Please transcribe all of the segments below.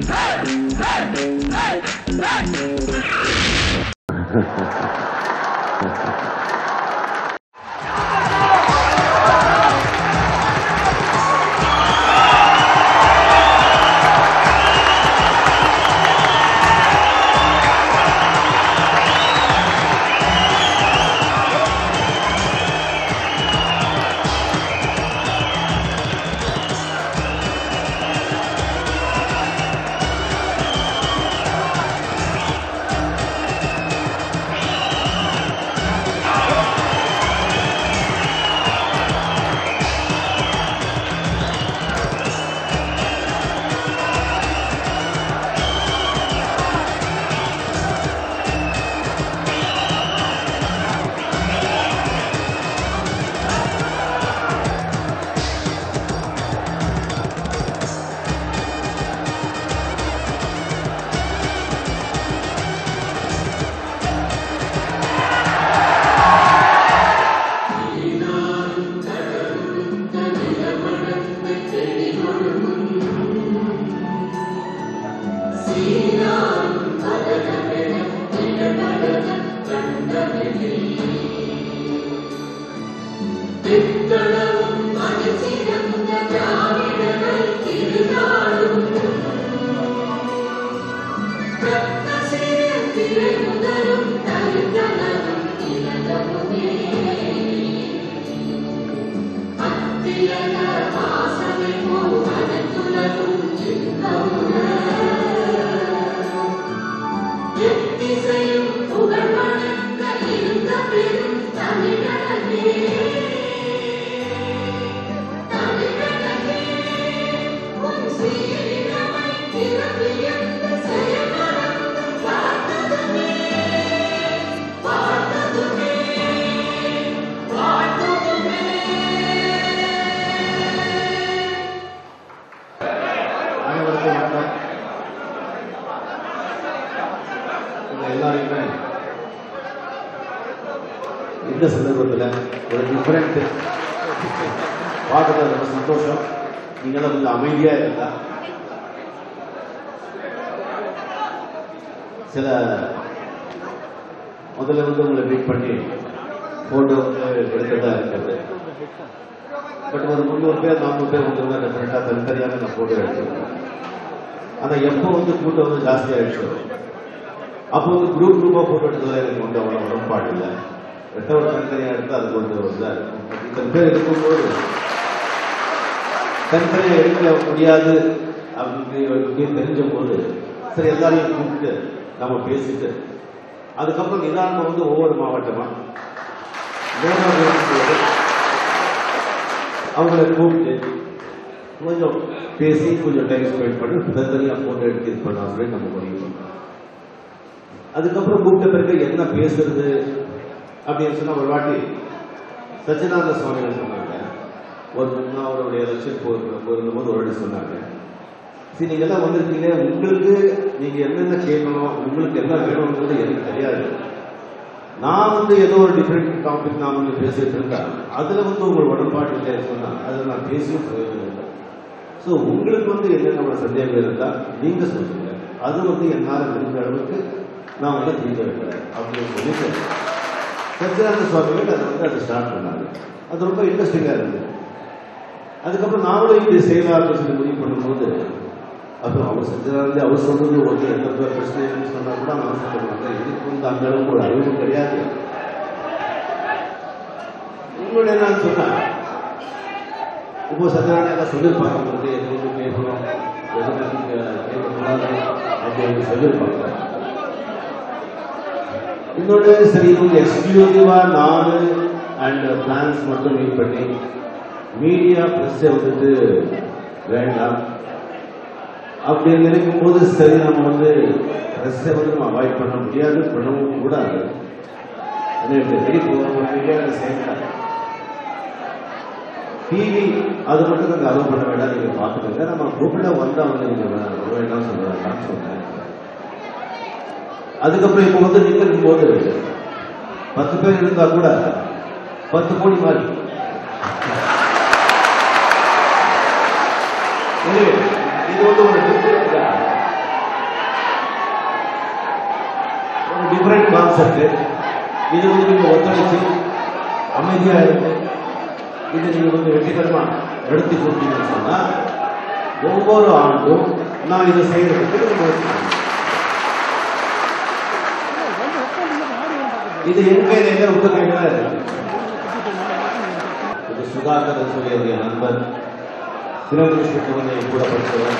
அனைவருக்கும் வணக்கம் உங்க எல்லாருக்குமே இந்த சந்தர்ப்பத்தில் ஒரு டிஃப்ரெண்ட் பார்க்கறது ரொம்ப சந்தோஷம் நீங்களாம் கொஞ்சம் அமைதியாக இருந்தா சில முதல்ல வந்து உங்களை மீட் பண்ணி ஃபோட்டோ வந்து எடுக்கிறதா இருக்கிறது பட் ஒரு முந்நூறு பேர் நானூறு பேர் வந்து டெஃபினட்டாக தனித்தனியாக நான் ஃபோட்டோ எடுத்துருக்கேன் ஆனால் எப்போ வந்து கூட்டம் வந்து ஜாஸ்தி ஆயிடுச்சு அப்போ வந்து குரூப் குரூப்பாக ஃபோட்டோ எடுத்தது எனக்கு வந்து அவ்வளோ உடன்பாடு இல்லை ரெட்ட ஒரு தனித்தனியாக எடுத்தால் அது கொஞ்சம் ஒரு இதாக இருக்கும் இத்தனை பேர் இருக்கும்போது தனித்தனியாக எடுக்க முடியாது அப்படின்னு அப்படின்னு தெரிஞ்ச போது சரி எல்லாரையும் கூப்பிட்டு நம்ம பேசிட்டு அதுக்கப்புறம் நிதானமாக வந்து ஒவ்வொரு மாவட்டமா மூணாவது வந்து அவங்கள கூப்பிட்டு கொஞ்சம் பேசி கொஞ்சம் டைம் ஸ்பெண்ட் பண்ணி தனித்தனியாக ஃபோட்டோ எடுத்து இது பண்ணலாம் சொல்லி நம்ம முடிவு பண்ணோம் அதுக்கப்புறம் கூப்பிட்ட பிறகு என்ன பேசுறது அப்படின்னு சொன்னா ஒரு வாட்டி சச்சிதானந்த சுவாமிகள் சொன்னாங்க ஒரு நான் அவருடைய எலெக்ஷன் போயிருந்த போது ஒரு வாட்டி சொன்னாங்க சரி நீங்க எல்லாம் வந்திருக்கீங்க உங்களுக்கு நீங்க என்னென்ன கேட்கணும் உங்களுக்கு என்ன வேணும்ன்றது எனக்கு தெரியாது நான் வந்து ஏதோ ஒரு டிஃப்ரெண்ட் டாபிக் நான் வந்து பேசிட்டு இருக்கேன் அதுல வந்து உங்கள் உடன்பாடு இல்லை சொன்னா அதில் நான் பேசியும் பிரயோஜனம் இல்லை ஸோ உங்களுக்கு வந்து என்னென்ன ஒரு சந்தேகம் இருந்தா நீங்க சொல்லுங்க அது வந்து என்னால் முடிஞ்ச அளவுக்கு நான் வந்து தீர்க்க வைக்கிறேன் அப்படின்னு சொல்லிட்டு சத்யானந்த சுவாமிகள் அதை வந்து அதை ஸ்டார்ட் பண்ணாங்க அது ரொம்ப இன்ட்ரெஸ்டிங்காக இருந்தது அதுக்கப்புறம் நாமளும் இப்படி செய்யலாம்னு சொல்லி முடிவு பண்ணும்போது அப்புறம் அவர் சத்யநாராயண அவர் சொல்றது வந்து எந்த பேர் பிரச்சனை இருக்குன்னு சொன்னா கூட நான் சொல்லுவாங்க இதுக்கு வந்து அந்த அளவுக்கு ஒரு அறிவு கிடையாது உங்களுடைய என்னன்னு சொன்னா இப்போ சத்யநாராயண சொல்லியிருப்பாங்க வந்து எதுவுமே கேட்கணும் எதுவும் கேட்கக்கூடாது அப்படின்னு சொல்லியிருப்பாங்க இன்னொன்று சரி இவங்க எக்ஸ்க்ளூசிவா நானு அண்ட் பிளான்ஸ் மட்டும் மீட் பண்ணி மீடியா பிரஸ்ஸை வந்துட்டு வேண்டாம் அப்படி நினைக்கும் போது சரி நம்ம வந்து பிரஸ்ஸை வந்து நம்ம அவாய்ட் பண்ண முடியாது பண்ணவும் கூடாது வெரி மீடியா சேர்ந்தா டிவி அது மட்டும் நாங்கள் அலோவ் பண்ண வேண்டாம் நீங்க பார்த்துக்கோங்க நம்ம கூப்பிட வந்தா வந்து நீங்க வர வேண்டாம் சொல்றாங்கன்னு சொன்னேன் அதுக்கப்புறம் இப்போ வந்து நிற்கும் போது பத்து பேர் இருந்தா கூட பத்து கோடி மாதிரி Anyway, இது வந்து ஒரு different கான்செப்ட் இது வந்து நீங்க ஒத்துழைச்சு அமைதியா இருக்கு இது நீங்க வந்து வெற்றிகரமா நடத்தி கொடுத்தீங்கன்னு சொன்னா ஒவ்வொரு ஆண்டும் நான் இதை செய்யறதுக்கு நீங்க முயற்சி பண்ணுங்க. இது என் கையில இல்ல உங்க கையில தான் இருக்கு இது சுதாகர் சூரியனுடைய நண்பர் சிவகிருஷ்ணன் என் கூட படித்தவர்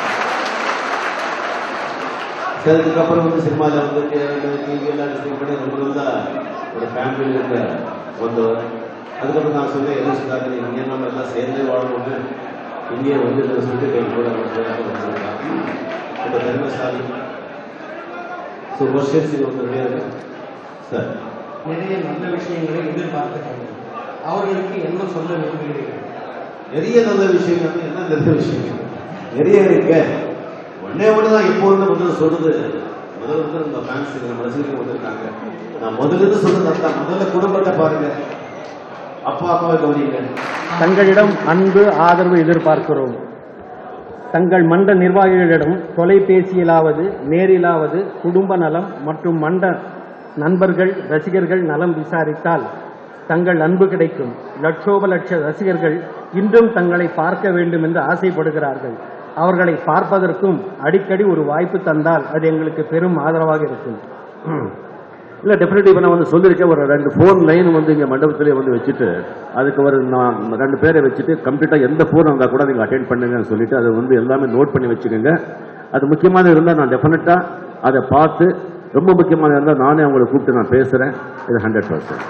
சரி, அதுக்கப்புறம் வந்து சினிமாவில் வந்து டிவி எல்லாம் டிஸ்ட்ரிக் பண்ணி ரொம்ப நல்லா ஒரு ஃபேமிலியில் இருக்க வந்தவர் அதுக்கப்புறம் நான் சொன்னேன் எது சுதாகர் இங்கே நம்ம எல்லாம் சேர்ந்தே வாழணும்னு இங்கே வந்து இந்த சொல்லிட்டு கை கூட வந்திருக்காங்க ரொம்ப பெருமைசாலி ஸோ கொஸ்டின்ஸ் இது வந்து கிடையாது சார் நிறைய நல்ல விஷயங்களை எதிர்பார்க்கிறார்கள் அவர்களுக்கு என்ன சொல்ல விரும்புகிறீர்கள் நிறைய நல்ல விஷயங்கள் என்ன நல்ல விஷயங்கள் நிறைய இருக்கு ஒன்னே ஒன்று தான் எப்போதுமே முதல்ல சொல்றது முதல்ல வந்து நம்ம ஃபேன்ஸ் நம்ம ரசிகர்கள் வந்திருக்காங்க நான் முதல்ல இருந்து சொல்றது அதான் முதல்ல குடும்பத்தை பாருங்க அப்பா அம்மாவை கவனிங்க தங்களிடம் அன்பு ஆதரவு எதிர்பார்க்கிறோம் தங்கள் மன்ற நிர்வாகிகளிடம் தொலைபேசியிலாவது நேரிலாவது குடும்ப நலம் மற்றும் மன்ற நண்பர்கள் ரசிகர்கள் நலம் விசாரித்தால் தங்கள் அன்பு கிடைக்கும் லட்சோப லட்ச ரசிகர்கள் இன்றும் தங்களை பார்க்க வேண்டும் என்று ஆசைப்படுகிறார்கள் அவர்களை பார்ப்பதற்கும் அடிக்கடி ஒரு வாய்ப்பு தந்தால் அது எங்களுக்கு பெரும் ஆதரவாக இருக்கும் இல்லை டெஃபினெட்லி இப்போ நான் வந்து சொல்லியிருக்கேன் ஒரு ரெண்டு ஃபோன் லைன் வந்து இங்கே மண்டபத்திலே வந்து வச்சுட்டு அதுக்கு ஒரு நான் ரெண்டு பேரை வச்சுட்டு கம்ப்ளீட்டாக எந்த ஃபோன் இருந்தால் கூட நீங்கள் அட்டென்ட் பண்ணுங்கன்னு சொல்லிட்டு அதை வந்து எல்லாமே நோட் பண்ணி வச்சுக்கோங்க அது முக்கியமானது இருந்தால் நான் டெஃபினட்டாக அதை பார்த்து ரொம்ப முக்கியமானது இருந்தால் நானே அவங்களை கூப்பிட்டு நான் பேசுகிறேன் இது ஹண்ட்ரட் பர்சன்ட்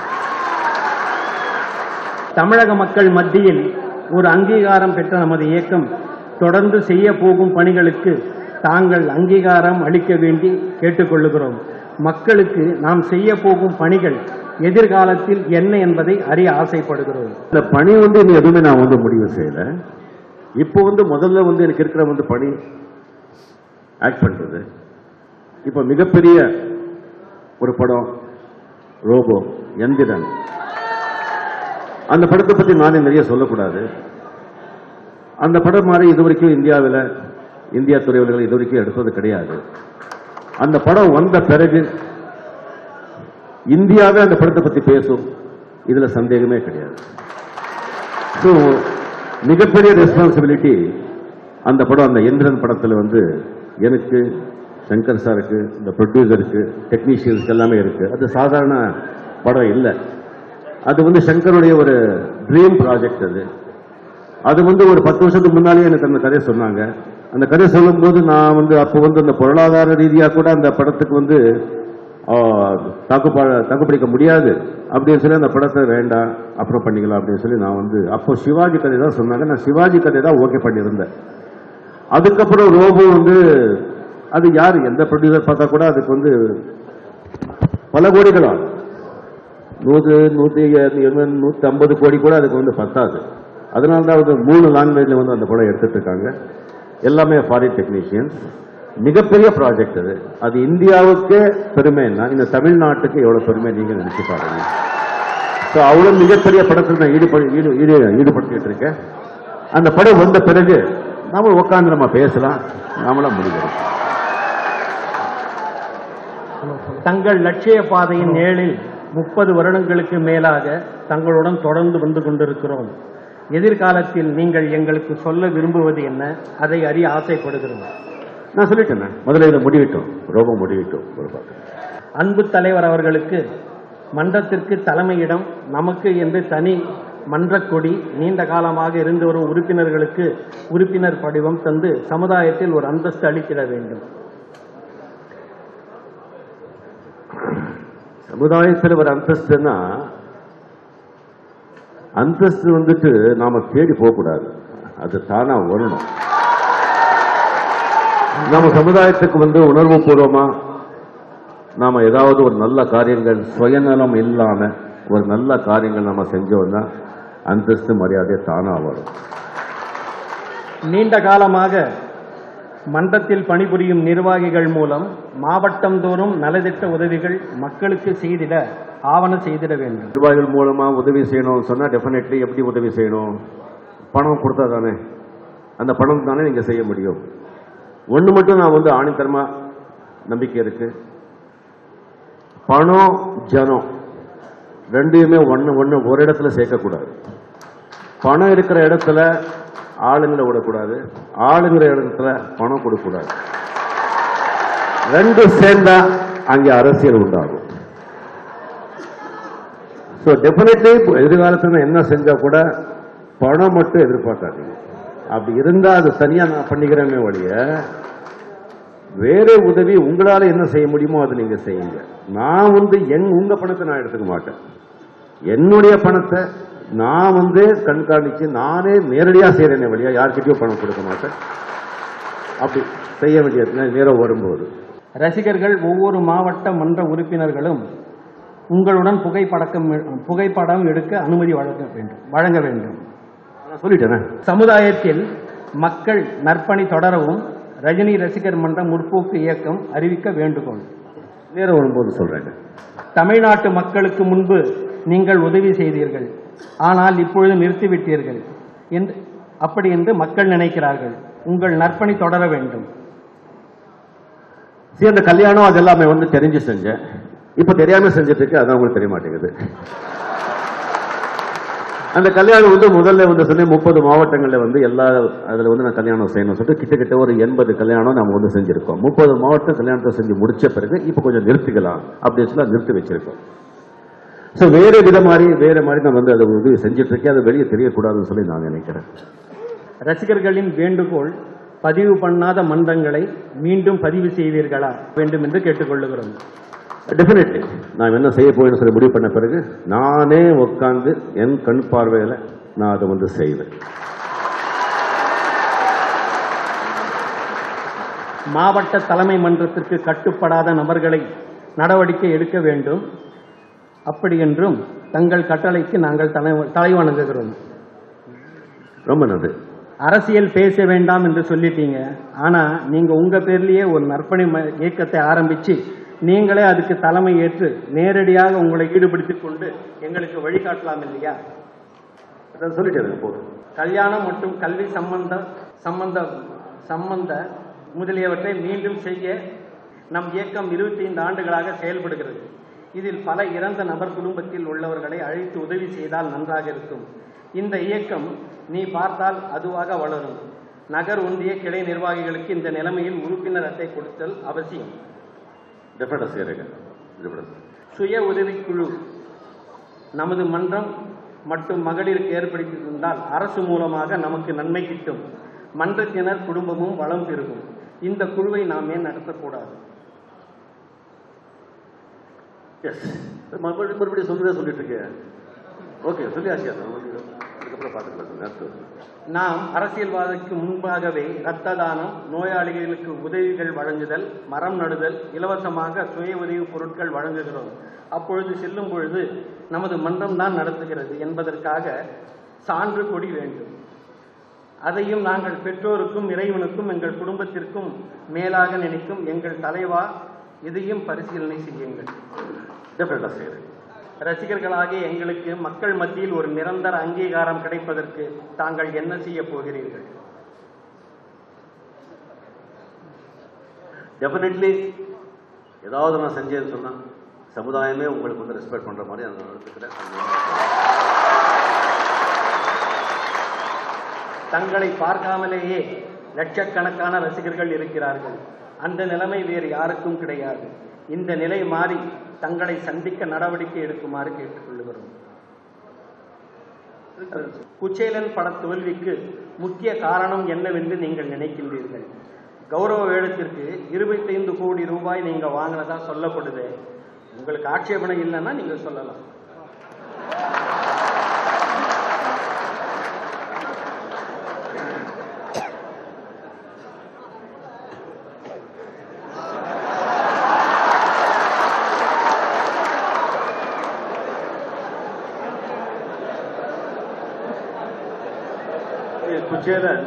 தமிழக மக்கள் மத்தியில் ஒரு அங்கீகாரம் பெற்ற நமது இயக்கம் தொடர்ந்து செய்ய போகும் பணிகளுக்கு தாங்கள் அங்கீகாரம் அளிக்க வேண்டி கேட்டுக்கொள்ளுகிறோம் மக்களுக்கு நாம் செய்ய போகும் பணிகள் எதிர்காலத்தில் என்ன என்பதை அறிய ஆசைப்படுகிறோம் இந்த பணி வந்து இன்னும் எதுவுமே நான் வந்து முடிவு செய்யலை இப்போ வந்து முதல்ல வந்து எனக்கு இருக்கிற வந்து பணி ஆக்ட் பண்ணுறது இப்போ மிகப்பெரிய ஒரு படம் ரோபோ எந்திரன் அந்த படத்தை பற்றி நானே நிறைய சொல்லக்கூடாது அந்த படம் மாதிரி இது வரைக்கும் இந்தியாவில் இந்தியா துறைவர்கள் இது வரைக்கும் எடுத்தது கிடையாது அந்த படம் வந்த பிறகு இந்தியாவே அந்த படத்தை பற்றி பேசும் இதுல சந்தேகமே கிடையாது ஸோ மிகப்பெரிய ரெஸ்பான்சிபிலிட்டி அந்த படம் அந்த எந்திரன் படத்தில் வந்து எனக்கு சங்கர் சாருக்கு இந்த ப்ரொடியூசருக்கு டெக்னீஷியன்ஸ்க்கு எல்லாமே இருக்கு அது சாதாரண படம் இல்லை அது வந்து சங்கருடைய ஒரு ட்ரீம் ப்ராஜெக்ட் அது அது வந்து ஒரு பத்து வருஷத்துக்கு முன்னாலே எனக்கு அந்த கதையை சொன்னாங்க அந்த கதையை சொல்லும்போது நான் வந்து அப்போ வந்து அந்த பொருளாதார ரீதியாக கூட அந்த படத்துக்கு வந்து ஆ, தாக்குப்பா தாக்குப்பிடிக்க முடியாது அப்படின்னு சொல்லி அந்த படத்தை வேண்டாம் அப்புறம் பண்ணிக்கலாம் அப்படின்னு சொல்லி நான் வந்து அப்போ சிவாஜி கதை தான் சொன்னாங்க நான் சிவாஜி கதை தான் ஓகே பண்ணியிருந்தேன் அதுக்கப்புறம் ரோபோ வந்து அது யார் எந்த ப்ரொடியூசர் பார்த்தா கூட அதுக்கு வந்து பல கோடிகள் ஆகும் நூறு நூற்றி நூற்றி ஐம்பது கோடி கூட அதுக்கு வந்து பத்தாது அதனால தான் வந்து மூணு லாங்குவேஜில் வந்து அந்த படம் எடுத்துட்டு இருக்காங்க எல்லாமே ஃபாரின் டெக்னீஷியன்ஸ் மிகப்பெரிய ப்ராஜெக்ட் அது அது இந்தியாவுக்கே பெருமைன்னா இந்த தமிழ்நாட்டுக்கு எவ்வளவு பெருமை நீங்க நினைச்சு பாருங்க ஸோ அவ்வளோ மிகப்பெரிய படத்தில் நான் ஈடுபடு ஈடு ஈடு ஈடுபடுத்திட்டு இருக்கேன் அந்த படம் வந்த பிறகு நாம உட்காந்து நம்ம பேசலாம் நாமளா முடிக்கிறோம் தங்கள் லட்சிய பாதையின் ஏழில் முப்பது வருடங்களுக்கு மேலாக தங்களுடன் தொடர்ந்து வந்து கொண்டிருக்கிறோம் எதிர்காலத்தில் நீங்கள் எங்களுக்கு சொல்ல விரும்புவது என்ன அதை அறிய ஆசைப்படுகிறோம் நான் சொல்லிட்டேன் முதல்ல இதை முடிவிட்டோம் ரொம்ப முடிவிட்டோம் ஒரு பார்க்க அன்பு தலைவர் அவர்களுக்கு மன்றத்திற்கு தலைமையிடம் நமக்கு என்று தனி மன்றக் கொடி நீண்ட காலமாக இருந்து வரும் உறுப்பினர்களுக்கு உறுப்பினர் படிவம் தந்து சமுதாயத்தில் ஒரு அந்தஸ்து அளித்திட வேண்டும் சமுதாயத்தில் ஒரு அந்தஸ்துன்னா அந்தஸ்து வந்துட்டு நாம தேடி போகக்கூடாது அது தானா வரணும் நம்ம சமுதாயத்துக்கு வந்து உணர்வு பூர்வமா நாம ஏதாவது ஒரு நல்ல காரியங்கள் சுயநலம் இல்லாம ஒரு நல்ல காரியங்கள் நம்ம செஞ்சோம்னா அந்தஸ்து மரியாதை தானா வரும் நீண்ட காலமாக மன்றத்தில் பணிபுரியும் நிர்வாகிகள் மூலம் மாவட்டம் தோறும் நலத்திட்ட உதவிகள் மக்களுக்கு செய்திட ஆவண செய்திட வேண்டும் நிர்வாகிகள் மூலமா உதவி செய்யணும்னு சொன்னா டெஃபினெட்லி எப்படி உதவி செய்யணும் பணம் கொடுத்தா தானே அந்த பணம் தானே நீங்க செய்ய முடியும் ஒண்ணு மட்டும் நான் வந்து ஆணித்தரமா நம்பிக்கை இருக்கு பணம் ஜனம் ரெண்டையுமே ஒன்று ஒன்று ஒரு இடத்துல சேர்க்கக்கூடாது பணம் இருக்கிற இடத்துல ஆளுங்களை விடக்கூடாது ஆளுங்கிற இடத்துல பணம் கொடுக்கக்கூடாது ரெண்டும் சேர்ந்தா அங்கே அரசியல் உண்டாகும் ஸோ டெஃபினெட்லி எதிர்காலத்தில் என்ன செஞ்சா கூட பணம் மட்டும் எதிர்பார்க்காதீங்க அப்படி இருந்தா அது தனியா நான் பண்ணிக்கிறேனே ஒழிய வேற உதவி உங்களால என்ன செய்ய முடியுமோ அதை நீங்க செய்யுங்க நான் வந்து என் உங்க பணத்தை நான் எடுத்துக்க மாட்டேன் என்னுடைய பணத்தை நான் வந்து கண்காணிச்சு நானே நேரடியா செய்யறேனே வழியா யார்கிட்டயும் பணம் கொடுக்க மாட்டேன் அப்படி செய்ய வேண்டிய நேரம் வரும்போது ரசிகர்கள் ஒவ்வொரு மாவட்ட மன்ற உறுப்பினர்களும் உங்களுடன் புகைப்படக்கம் புகைப்படம் எடுக்க அனுமதி வழங்க வேண்டும் வழங்க வேண்டும் நான் சொல்லிட்டேனே சமுதாயத்தில் மக்கள் நற்பணி தொடரவும் ரஜினி ரசிகர் மன்ற முற்போக்கு இயக்கம் அறிவிக்க வேண்டுகோள் நேரம் வரும்போது சொல்றேங்க தமிழ்நாட்டு மக்களுக்கு முன்பு நீங்கள் உதவி செய்தீர்கள் ஆனால் இப்பொழுது நிறுத்திவிட்டீர்கள் என்று அப்படி என்று மக்கள் நினைக்கிறார்கள் உங்கள் நற்பணி தொடர வேண்டும் சரி அந்த கல்யாணம் அது எல்லாமே வந்து தெரிஞ்சு செஞ்சேன் இப்ப தெரியாம செஞ்சுட்டு இருக்கு அதான் உங்களுக்கு தெரிய மாட்டேங்குது அந்த கல்யாணம் வந்து முதல்ல வந்து சொல்லி முப்பது மாவட்டங்கள்ல வந்து எல்லா அதுல வந்து நான் கல்யாணம் செய்யணும் சொல்லிட்டு கிட்டத்தட்ட ஒரு எண்பது கல்யாணம் நம்ம வந்து செஞ்சிருக்கோம் முப்பது மாவட்டம் கல்யாணத்தை செஞ்சு முடிச்ச பிறகு இப்ப கொஞ்சம் நிறுத்திக்கலாம் அப்படின்னு சொல்லி அதை நிறுத்தி வச்சிருக்கோம் ஸோ வேற வித மாதிரி வேற மாதிரி நான் வந்து அதை உதவி செஞ்சுட்டு இருக்கேன் அது வெளியே தெரியக்கூடாதுன்னு சொல்லி நான் நினைக்கிறேன் ரசிகர்களின் வேண்டுகோள் பதிவு பண்ணாத மன்றங்களை மீண்டும் பதிவு செய்வீர்களா வேண்டும் என்று கேட்டுக்கொள்ளுகிறோம் டெஃபினெட்லி நான் என்ன செய்ய போறேன்னு சொல்லி முடிவு பண்ண பிறகு நானே உட்கார்ந்து என் கண் பார்வையில நான் அதை வந்து செய்வேன் மாவட்ட தலைமை மன்றத்திற்கு கட்டுப்படாத நபர்களை நடவடிக்கை எடுக்க வேண்டும் அப்படி என்றும் தங்கள் கட்டளைக்கு நாங்கள் தலை தலைவணங்குகிறோம் ரொம்ப நன்றி அரசியல் பேச வேண்டாம் என்று சொல்லிட்டீங்க ஆனா நீங்க உங்க பேர்லயே ஒரு நற்பணி ம- இயக்கத்தை ஆரம்பிச்சு நீங்களே அதுக்கு தலைமை ஏற்று நேரடியாக உங்களை ஈடுபடுத்திக் கொண்டு எங்களுக்கு வழிகாட்டலாம் இல்லையா அதை சொல்லிட்டேன் போதும் கல்யாணம் மற்றும் கல்வி சம்பந்த சம்பந்த சம்பந்த முதலியவற்றை மீண்டும் செய்ய நம் இயக்கம் 25 ஆண்டுகளாக செயல்படுகிறது இதில் பல இறந்த நபர் குடும்பத்தில் உள்ளவர்களை அழைத்து உதவி செய்தால் நன்றாக இருக்கும் இந்த இயக்கம் நீ பார்த்தால் அதுவாக வளரும் நகர் ஒன்றிய கிளை நிர்வாகிகளுக்கு இந்த நிலைமையில் உறுப்பினர் அட்டை கொடுத்தல் அவசியம் டெஃபினட்டாக செய்கிறேங்க டெஃபினட்டாக சுய உதவிக்குழு நமது மன்றம் மற்றும் மகளிருக்கு ஏற்படுத்தியிருந்தால் அரசு மூலமாக நமக்கு நன்மை கிட்டும் மன்றத்தினர் குடும்பமும் வளம் பெருகும் இந்த குழுவை நாம் ஏன் நடத்தக்கூடாது எஸ் மறுபடியும் மறுபடியும் சொல்லுறதே சொல்லிட்டு இருக்கேன் ஓகே சொல்லி ஆசியா அதுக்கப்புறம் பார்த்துக்கலாம் நேரத்து நாம் அரசியல்வாதிக்கு முன்பாகவே இரத்த தானம் நோயாளிகளுக்கு உதவிகள் வழங்குதல் மரம் நடுதல் இலவசமாக சுய உதவி பொருட்கள் வழங்குகிறோம் அப்பொழுது செல்லும் பொழுது நமது மன்றம் தான் நடத்துகிறது என்பதற்காக சான்று கொடி வேண்டும் அதையும் நாங்கள் பெற்றோருக்கும் இறைவனுக்கும் எங்கள் குடும்பத்திற்கும் மேலாக நினைக்கும் எங்கள் தலைவா இதையும் பரிசீலனை செய்யுங்கள் டெஃபினட்டாக செய்கிறேன் ரசிகர்களாகிய எங்களுக்கு மக்கள் மத்தியில் ஒரு நிரந்தர அங்கீகாரம் கிடைப்பதற்கு தாங்கள் என்ன செய்ய போகிறீர்கள் டெஃபினெட்லி ஏதாவது நான் செஞ்சேன்னு சொன்னா சமுதாயமே உங்களுக்கு வந்து ரெஸ்பெக்ட் பண்ற மாதிரி நான் நடத்துக்கிறேன் தங்களை பார்க்காமலேயே லட்சக்கணக்கான ரசிகர்கள் இருக்கிறார்கள் அந்த நிலைமை வேறு யாருக்கும் கிடையாது இந்த நிலை மாறி தங்களை சந்திக்க நடவடிக்கை எடுக்குமாறு கேட்டுக்கொள்கிறோம் குச்சேலன் பட தோல்விக்கு முக்கிய காரணம் என்னவென்று நீங்கள் நினைக்கின்றீர்கள் கௌரவ வேடத்திற்கு இருபத்தைந்து கோடி ரூபாய் நீங்க வாங்கினதா சொல்லப்படுது உங்களுக்கு ஆட்சேபனை இல்லைன்னா நீங்க சொல்லலாம் குச்சேலன்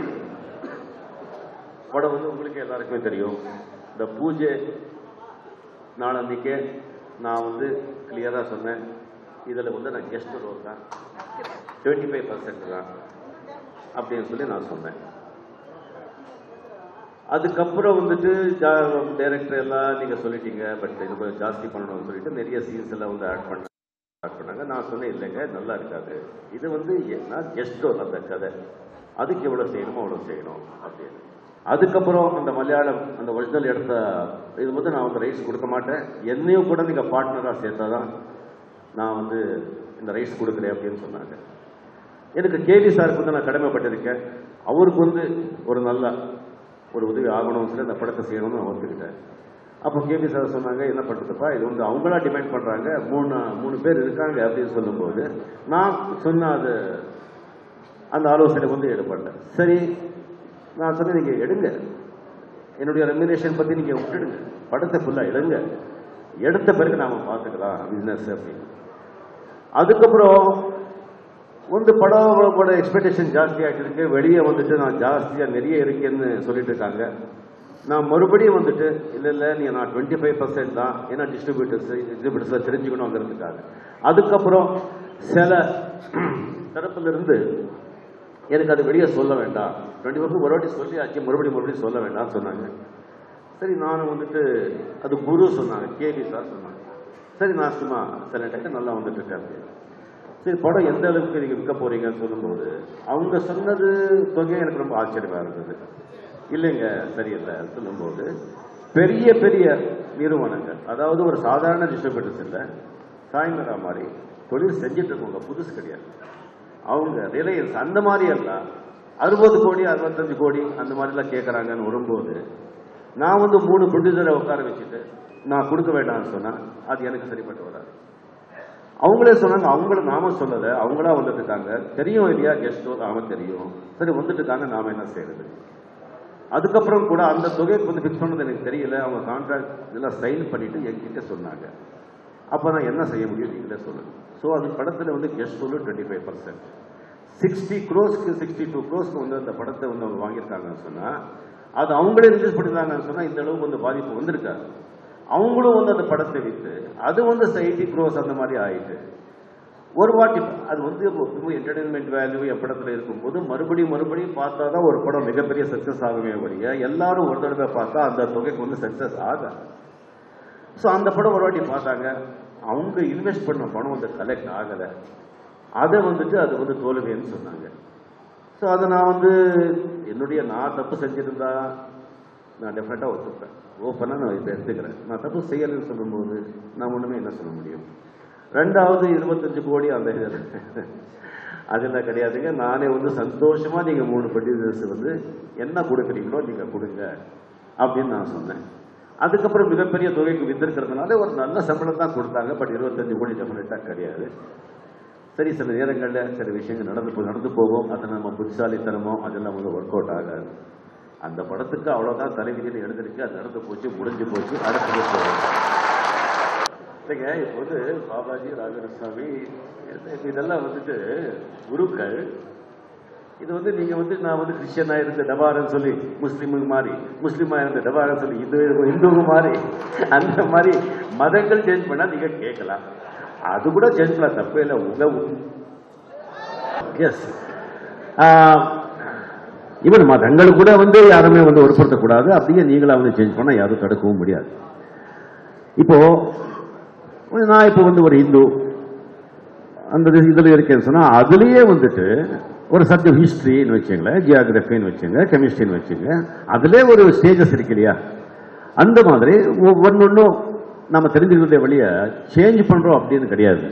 படம் வந்து உங்களுக்கு எல்லாருக்குமே தெரியும் இந்த பூஜை நாளன்னைக்கே நான் வந்து கிளியராக சொன்னேன் இதில் வந்து நான் கெஸ்ட் ரோல் தான் டுவெண்ட்டி ஃபைவ் பர்சன்ட் தான் அப்படின்னு சொல்லி நான் சொன்னேன் அதுக்கப்புறம் வந்துட்டு டைரக்டர் எல்லாம் நீங்க சொல்லிட்டீங்க பட் இது கொஞ்சம் ஜாஸ்தி பண்ணணும்னு சொல்லிட்டு நிறைய சீன்ஸ் எல்லாம் வந்து ஆட் பண்ண ஸ்டார்ட் பண்ணாங்க நான் சொன்னேன் இல்லைங்க நல்லா இருக்காது இது வந்து என்ன ஜஸ்ட் அந்த கதை அதுக்கு எவ்வளவு செய்யணுமோ அவ்வளவு செய்யணும் அப்படின்னு அதுக்கப்புறம் அந்த மலையாளம் அந்த ஒரிஜினல் எடுத்த இது வந்து நான் வந்து ரைட்ஸ் கொடுக்க மாட்டேன் என்னையும் கூட நீங்க பார்ட்னரா சேர்த்தாதான் நான் வந்து இந்த ரைட்ஸ் கொடுக்குறேன் அப்படின்னு சொன்னாங்க எனக்கு கேவி சாருக்கு வந்து நான் கடமைப்பட்டிருக்கேன் அவருக்கு வந்து ஒரு நல்ல ஒரு உதவி ஆகணும்னு சொல்லி அந்த படத்தை செய்யணும்னு நான் ஒத்துக்கிட்டேன் அப்போ கேபி சார் சொன்னாங்க என்ன பண்ணுறதுப்பா இது வந்து அவங்களா டிமாண்ட் பண்ணுறாங்க மூணு மூணு பேர் இருக்காங்க அப்படின்னு சொல்லும்போது நான் சொன்ன அது அந்த ஆலோசனை வந்து எடுப்பட்டேன் சரி நான் சொன்னேன் நீங்கள் எடுங்க என்னுடைய ரெமினேஷன் பற்றி நீங்கள் விட்டுடுங்க படத்தை ஃபுல்லாக எடுங்க எடுத்த பிறகு நாம பார்த்துக்கலாம் பிஸ்னஸ் அப்படின்னு அதுக்கப்புறம் வந்து படத்தோட எக்ஸ்பெக்டேஷன் ஜாஸ்தி ஆகிட்டு இருக்கு வெளியே வந்துட்டு நான் ஜாஸ்தியாக நிறைய இருக்கேன்னு சொல்லிட்டு இருக்காங்க நான் மறுபடியும் வந்துட்டு இல்லை இல்லை நீ நான் டுவெண்ட்டி ஃபைவ் பர்சன்ட் தான் ஏன்னா டிஸ்ட்ரிபியூட்டர்ஸ் டிஸ்ட்ரிபியூட்டர்ஸில் தெரிஞ்சுக்கணுங்கிறதுக்காக அதுக்கப்புறம் சில தரப்புல இருந்து எனக்கு அது வெளியே சொல்ல வேண்டாம் டுவெண்ட்டி பர்சன்ட் ஒரு வாட்டி சொல்லியாச்சு மறுபடியும் மறுபடியும் சொல்ல வேண்டாம்னு சொன்னாங்க சரி நானும் வந்துட்டு அது குரு சொன்னாங்க கேபி சார் சொன்னாங்க சரி நான் சும்மா சைலண்ட் ஆகிட்டு நல்லா வந்துட்டு இருக்கேன் அப்படின்னு. சரி படம் எந்த அளவுக்கு நீங்கள் விற்க போறீங்கன்னு சொல்லும்போது அவங்க சொன்னது தொகை எனக்கு ரொம்ப ஆச்சரியமா இருந்தது இல்லைங்க சரியில்லை சொல்லும்போது பெரிய பெரிய நிறுவனங்கள் அதாவது ஒரு சாதாரண டிஸ்ட்ரிபியூட்டர்ஸ் இல்லை சாய்மரா மாதிரி தொழில் செஞ்சுட்டு இருக்கவங்க புதுசு கிடையாது அவங்க ரிலையன்ஸ் அந்த மாதிரி எல்லாம் அறுபது கோடி அறுபத்தஞ்சு கோடி அந்த மாதிரிலாம் கேட்குறாங்கன்னு வரும்போது நான் வந்து மூணு ப்ரொடியூசரை உட்கார வச்சுட்டு நான் கொடுக்க வேண்டாம்னு சொன்னா அது எனக்கு சரிப்பட்டு வராது அவங்களே சொன்னாங்க அவங்கள நாம சொல்லலை அவங்களா வந்துட்டு இருக்காங்க தெரியும் இல்லையா கெஸ்ட் நாம தெரியும் சரி வந்துட்டு இருக்காங்க நாம என்ன செய்யறது அதுக்கப்புறம் கூட அந்த தொகைக்கு வந்து ஃபிக்ஸ் பண்ணது எனக்கு தெரியல அவங்க கான்ட்ராக்ட் இதெல்லாம் சைன் பண்ணிட்டு என்கிட்ட சொன்னாங்க அப்போ நான் என்ன செய்ய முடியும் நீங்களே சொல்லுங்க ஸோ அது படத்தில் வந்து கெஸ்ட் சொல்லு டுவெண்ட்டி ஃபைவ் பர்சன்ட் சிக்ஸ்டி க்ரோஸ்க்கு சிக்ஸ்டி டூ க்ரோஸ்க்கு வந்து அந்த படத்தை வந்து அவங்க வாங்கியிருக்காங்கன்னு சொன்னால் அது அவங்களே ரிலீஸ் பண்ணிருந்தாங்கன்னு சொன்னால் இந்த அளவுக்கு வந்து பாதிப்பு வந்திருக்காது அவங்களும் வந்து அந்த படத்தை விற்று அது வந்து எயிட்டி க்ரோஸ் அந்த மாதிரி ஆயிட்டு ஒரு வாட்டி அது வந்து என்டர்டைன்மெண்ட் வேல்யூ என் படத்தில் இருக்கும்போது மறுபடியும் மறுபடியும் பார்த்தா தான் ஒரு படம் மிகப்பெரிய சக்ஸஸ் ஆகுமே ஒழிய எல்லாரும் ஒரு தடவை பார்த்தா அந்த தொகைக்கு வந்து சக்ஸஸ் ஆகாது ஸோ அந்த படம் ஒரு வாட்டி பார்த்தாங்க அவங்க இன்வெஸ்ட் பண்ண பணம் வந்து கலெக்ட் ஆகலை அதை வந்துட்டு அது வந்து தோல்வின்னு சொன்னாங்க ஸோ அதை நான் வந்து என்னுடைய நான் தப்பு செஞ்சிருந்தா நான் டெஃபினட்டாக ஒத்துப்பேன் ஓப்பனாக நான் இப்போ எடுத்துக்கிறேன் நான் தப்பு செய்யலைன்னு சொல்லும்போது நான் ஒன்றுமே என்ன சொல்ல முடியும் ரெண்டாவது இருபத்தஞ்சு கோடி அந்த இது அதெல்லாம் கிடையாதுங்க நானே வந்து சந்தோஷமா நீங்க மூணு ப்ரொடியூசர்ஸ் வந்து என்ன கொடுக்குறீங்களோ நீங்க கொடுங்க அப்படின்னு நான் சொன்னேன் அதுக்கப்புறம் மிகப்பெரிய தொகைக்கு வித்திருக்கிறதுனால ஒரு நல்ல சம்பளம் தான் கொடுத்தாங்க பட் இருபத்தஞ்சு கோடி டெஃபினட்டாக கிடையாது சரி சில நேரங்களில் சில விஷயங்கள் நடந்து போ- நடந்து போகும் அதை நம்ம புத்திசாலித்தனமோ அதெல்லாம் வந்து ஒர்க் அவுட் ஆகாது அந்த படத்துக்கு அவ்வளோதான் தலைவிதியில் எழுதிருக்கு அது நடந்து போச்சு முடிஞ்சு போச்சு அடுத்தது போகும் இல்லைங்க இப்போ வந்து பாபாஜி ராஜரசாமி இது- இதெல்லாம் வந்துட்டு குருக்கள் இது வந்து நீங்க வந்து நான் வந்து கிறிஸ்டியனா இருந்த டபாரன் சொல்லி முஸ்லீமுக்கு மாறி முஸ்லீமா இருந்த டபாரன் சொல்லி இந்து இந்துவுக்கு மாறி அந்த மாதிரி மதங்கள் சேஞ்ச் பண்ணா நீங்க கேட்கலாம் அது கூட சேஞ்ச் பண்ணலாம் தப்பே இல்லை உங்க எஸ் இவன் மதங்கள் கூட வந்து யாருமே வந்து ஒருப்படுத்தக்கூடாது அப்படியே நீங்களா வந்து சேஞ்ச் பண்ணா யாரும் தடுக்கவும் முடியாது இப்போ நான் இப்போ வந்து ஒரு இந்து அந்த இதில் இருக்கேன்னு சொன்னா அதுலயே வந்துட்டு ஒரு சப்ஜெக்ட் ஹிஸ்டரின்னு வச்சுங்களேன் ஜியாகிரபின்னு வச்சுங்க கெமிஸ்ட்ரின்னு வச்சுங்க அதுலேயே ஒரு ஸ்டேஜஸ் இருக்கு இல்லையா அந்த மாதிரி ஒவ்வொன்றும் நம்ம தெரிஞ்சுக்கிறதே வழிய சேஞ்ச் பண்றோம் அப்படின்னு கிடையாது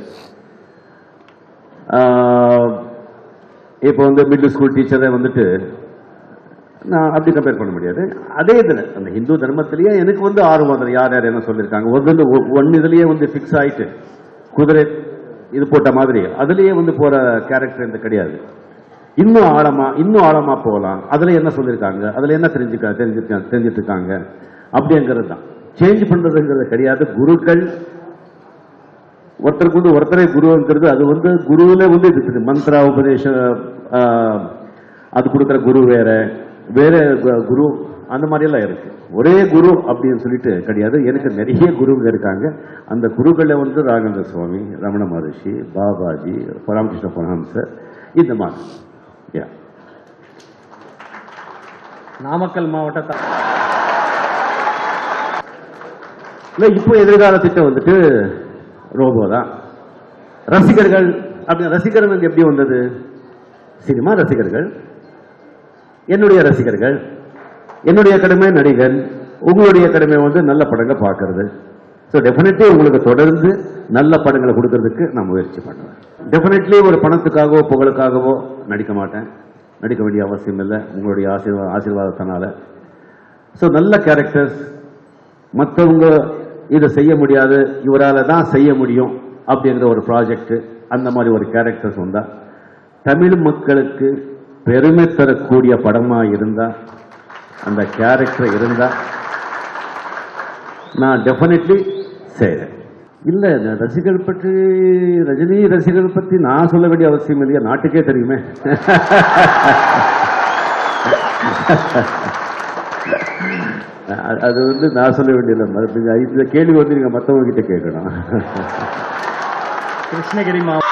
ஆஹ், இப்போ வந்து மிடில் ஸ்கூல் டீச்சரை வந்துட்டு நான் அப்படி கம்பேர் பண்ண முடியாது அதே இதில் அந்த ஹிந்து தர்மத்திலேயே எனக்கு வந்து ஆர்வம் அதில் யார் யார் என்ன சொல்லியிருக்காங்க ஒன்று ஒன் இதுலயே வந்து ஃபிக்ஸ் ஆயிட்டு குதிரை இது போட்ட மாதிரி அதுலயே வந்து போற கேரக்டர் இந்த கிடையாது இன்னும் ஆழமா இன்னும் ஆழமா போகலாம் அதுல என்ன சொல்லியிருக்காங்க அதுல என்ன தெரிஞ்சுக்க தெரிஞ்சிருக்காங்க தெரிஞ்சிட்டு இருக்காங்க அப்படிங்கிறது தான் சேஞ்ச் பண்றதுங்கிறது கிடையாது குருக்கள் ஒருத்தருக்கு வந்து ஒருத்தரே குருங்கிறது அது வந்து குருவில வந்து இது இருக்குது. மந்த்ரா உபதேசம் ஆஹ், அது கொடுக்குற குரு வேற வேற கு- குரு அந்த மாதிரி எல்லாம் இருக்கு ஒரே குரு அப்படின்னு சொல்லிட்டு கிடையாது எனக்கு நிறைய குருங்க இருக்காங்க அந்த குருக்களை வந்து ராகேந்திர சுவாமி ரமண மகர்ஷி பாபாஜி ராமகிருஷ்ண பரமஹம்சர் இந்த மாதிரி Yeah. நாமக்கல் மாவட்ட இல்ல இப்போ எதிர்கால திட்டம் வந்துட்டு ரோபோ தான் ரசிகர்கள் அப்படி ரசிகர்கள் வந்து எப்படி வந்தது சினிமா ரசிகர்கள் என்னுடைய ரசிகர்கள் என்னுடைய கடமை நடிகர் உங்களுடைய கடமை வந்து நல்ல படங்கள் பார்க்கறது ஸோ டெஃபினெட்லி உங்களுக்கு தொடர்ந்து நல்ல படங்களை கொடுக்கறதுக்கு நான் முயற்சி பண்ணுவேன் டெஃபினெட்லி ஒரு பணத்துக்காகவோ புகழுக்காகவோ நடிக்க மாட்டேன் நடிக்க வேண்டிய அவசியம் இல்லை உங்களுடைய ஆசீர்வா ஆசீர்வாதத்தினால ஸோ நல்ல கேரக்டர்ஸ் மற்றவங்க இதை செய்ய முடியாது இவரால் தான் செய்ய முடியும் அப்படிங்கிற ஒரு ப்ராஜெக்ட் அந்த மாதிரி ஒரு கேரக்டர்ஸ் வந்தா தமிழ் மக்களுக்கு பெருமை தரக்கூடிய படமா இருந்தா அந்த கேரக்டர் இருந்தா நான் டெஃபினெட்லி செய்றேன் இல்ல இந்த ரசிகர்கள் பற்றி ரஜினி ரசிகர்கள் பற்றி நான் சொல்ல வேண்டிய அவசியம் இல்லையா நாட்டுக்கே தெரியுமே அ- அது வந்து நான் சொல்ல வேண்டியதில்லை மறுபடியும் இந்த கேள்வி வந்து நீங்க மற்றவங்க கிட்ட கேட்கணும் கிருஷ்ணகிரி மாவட்டம்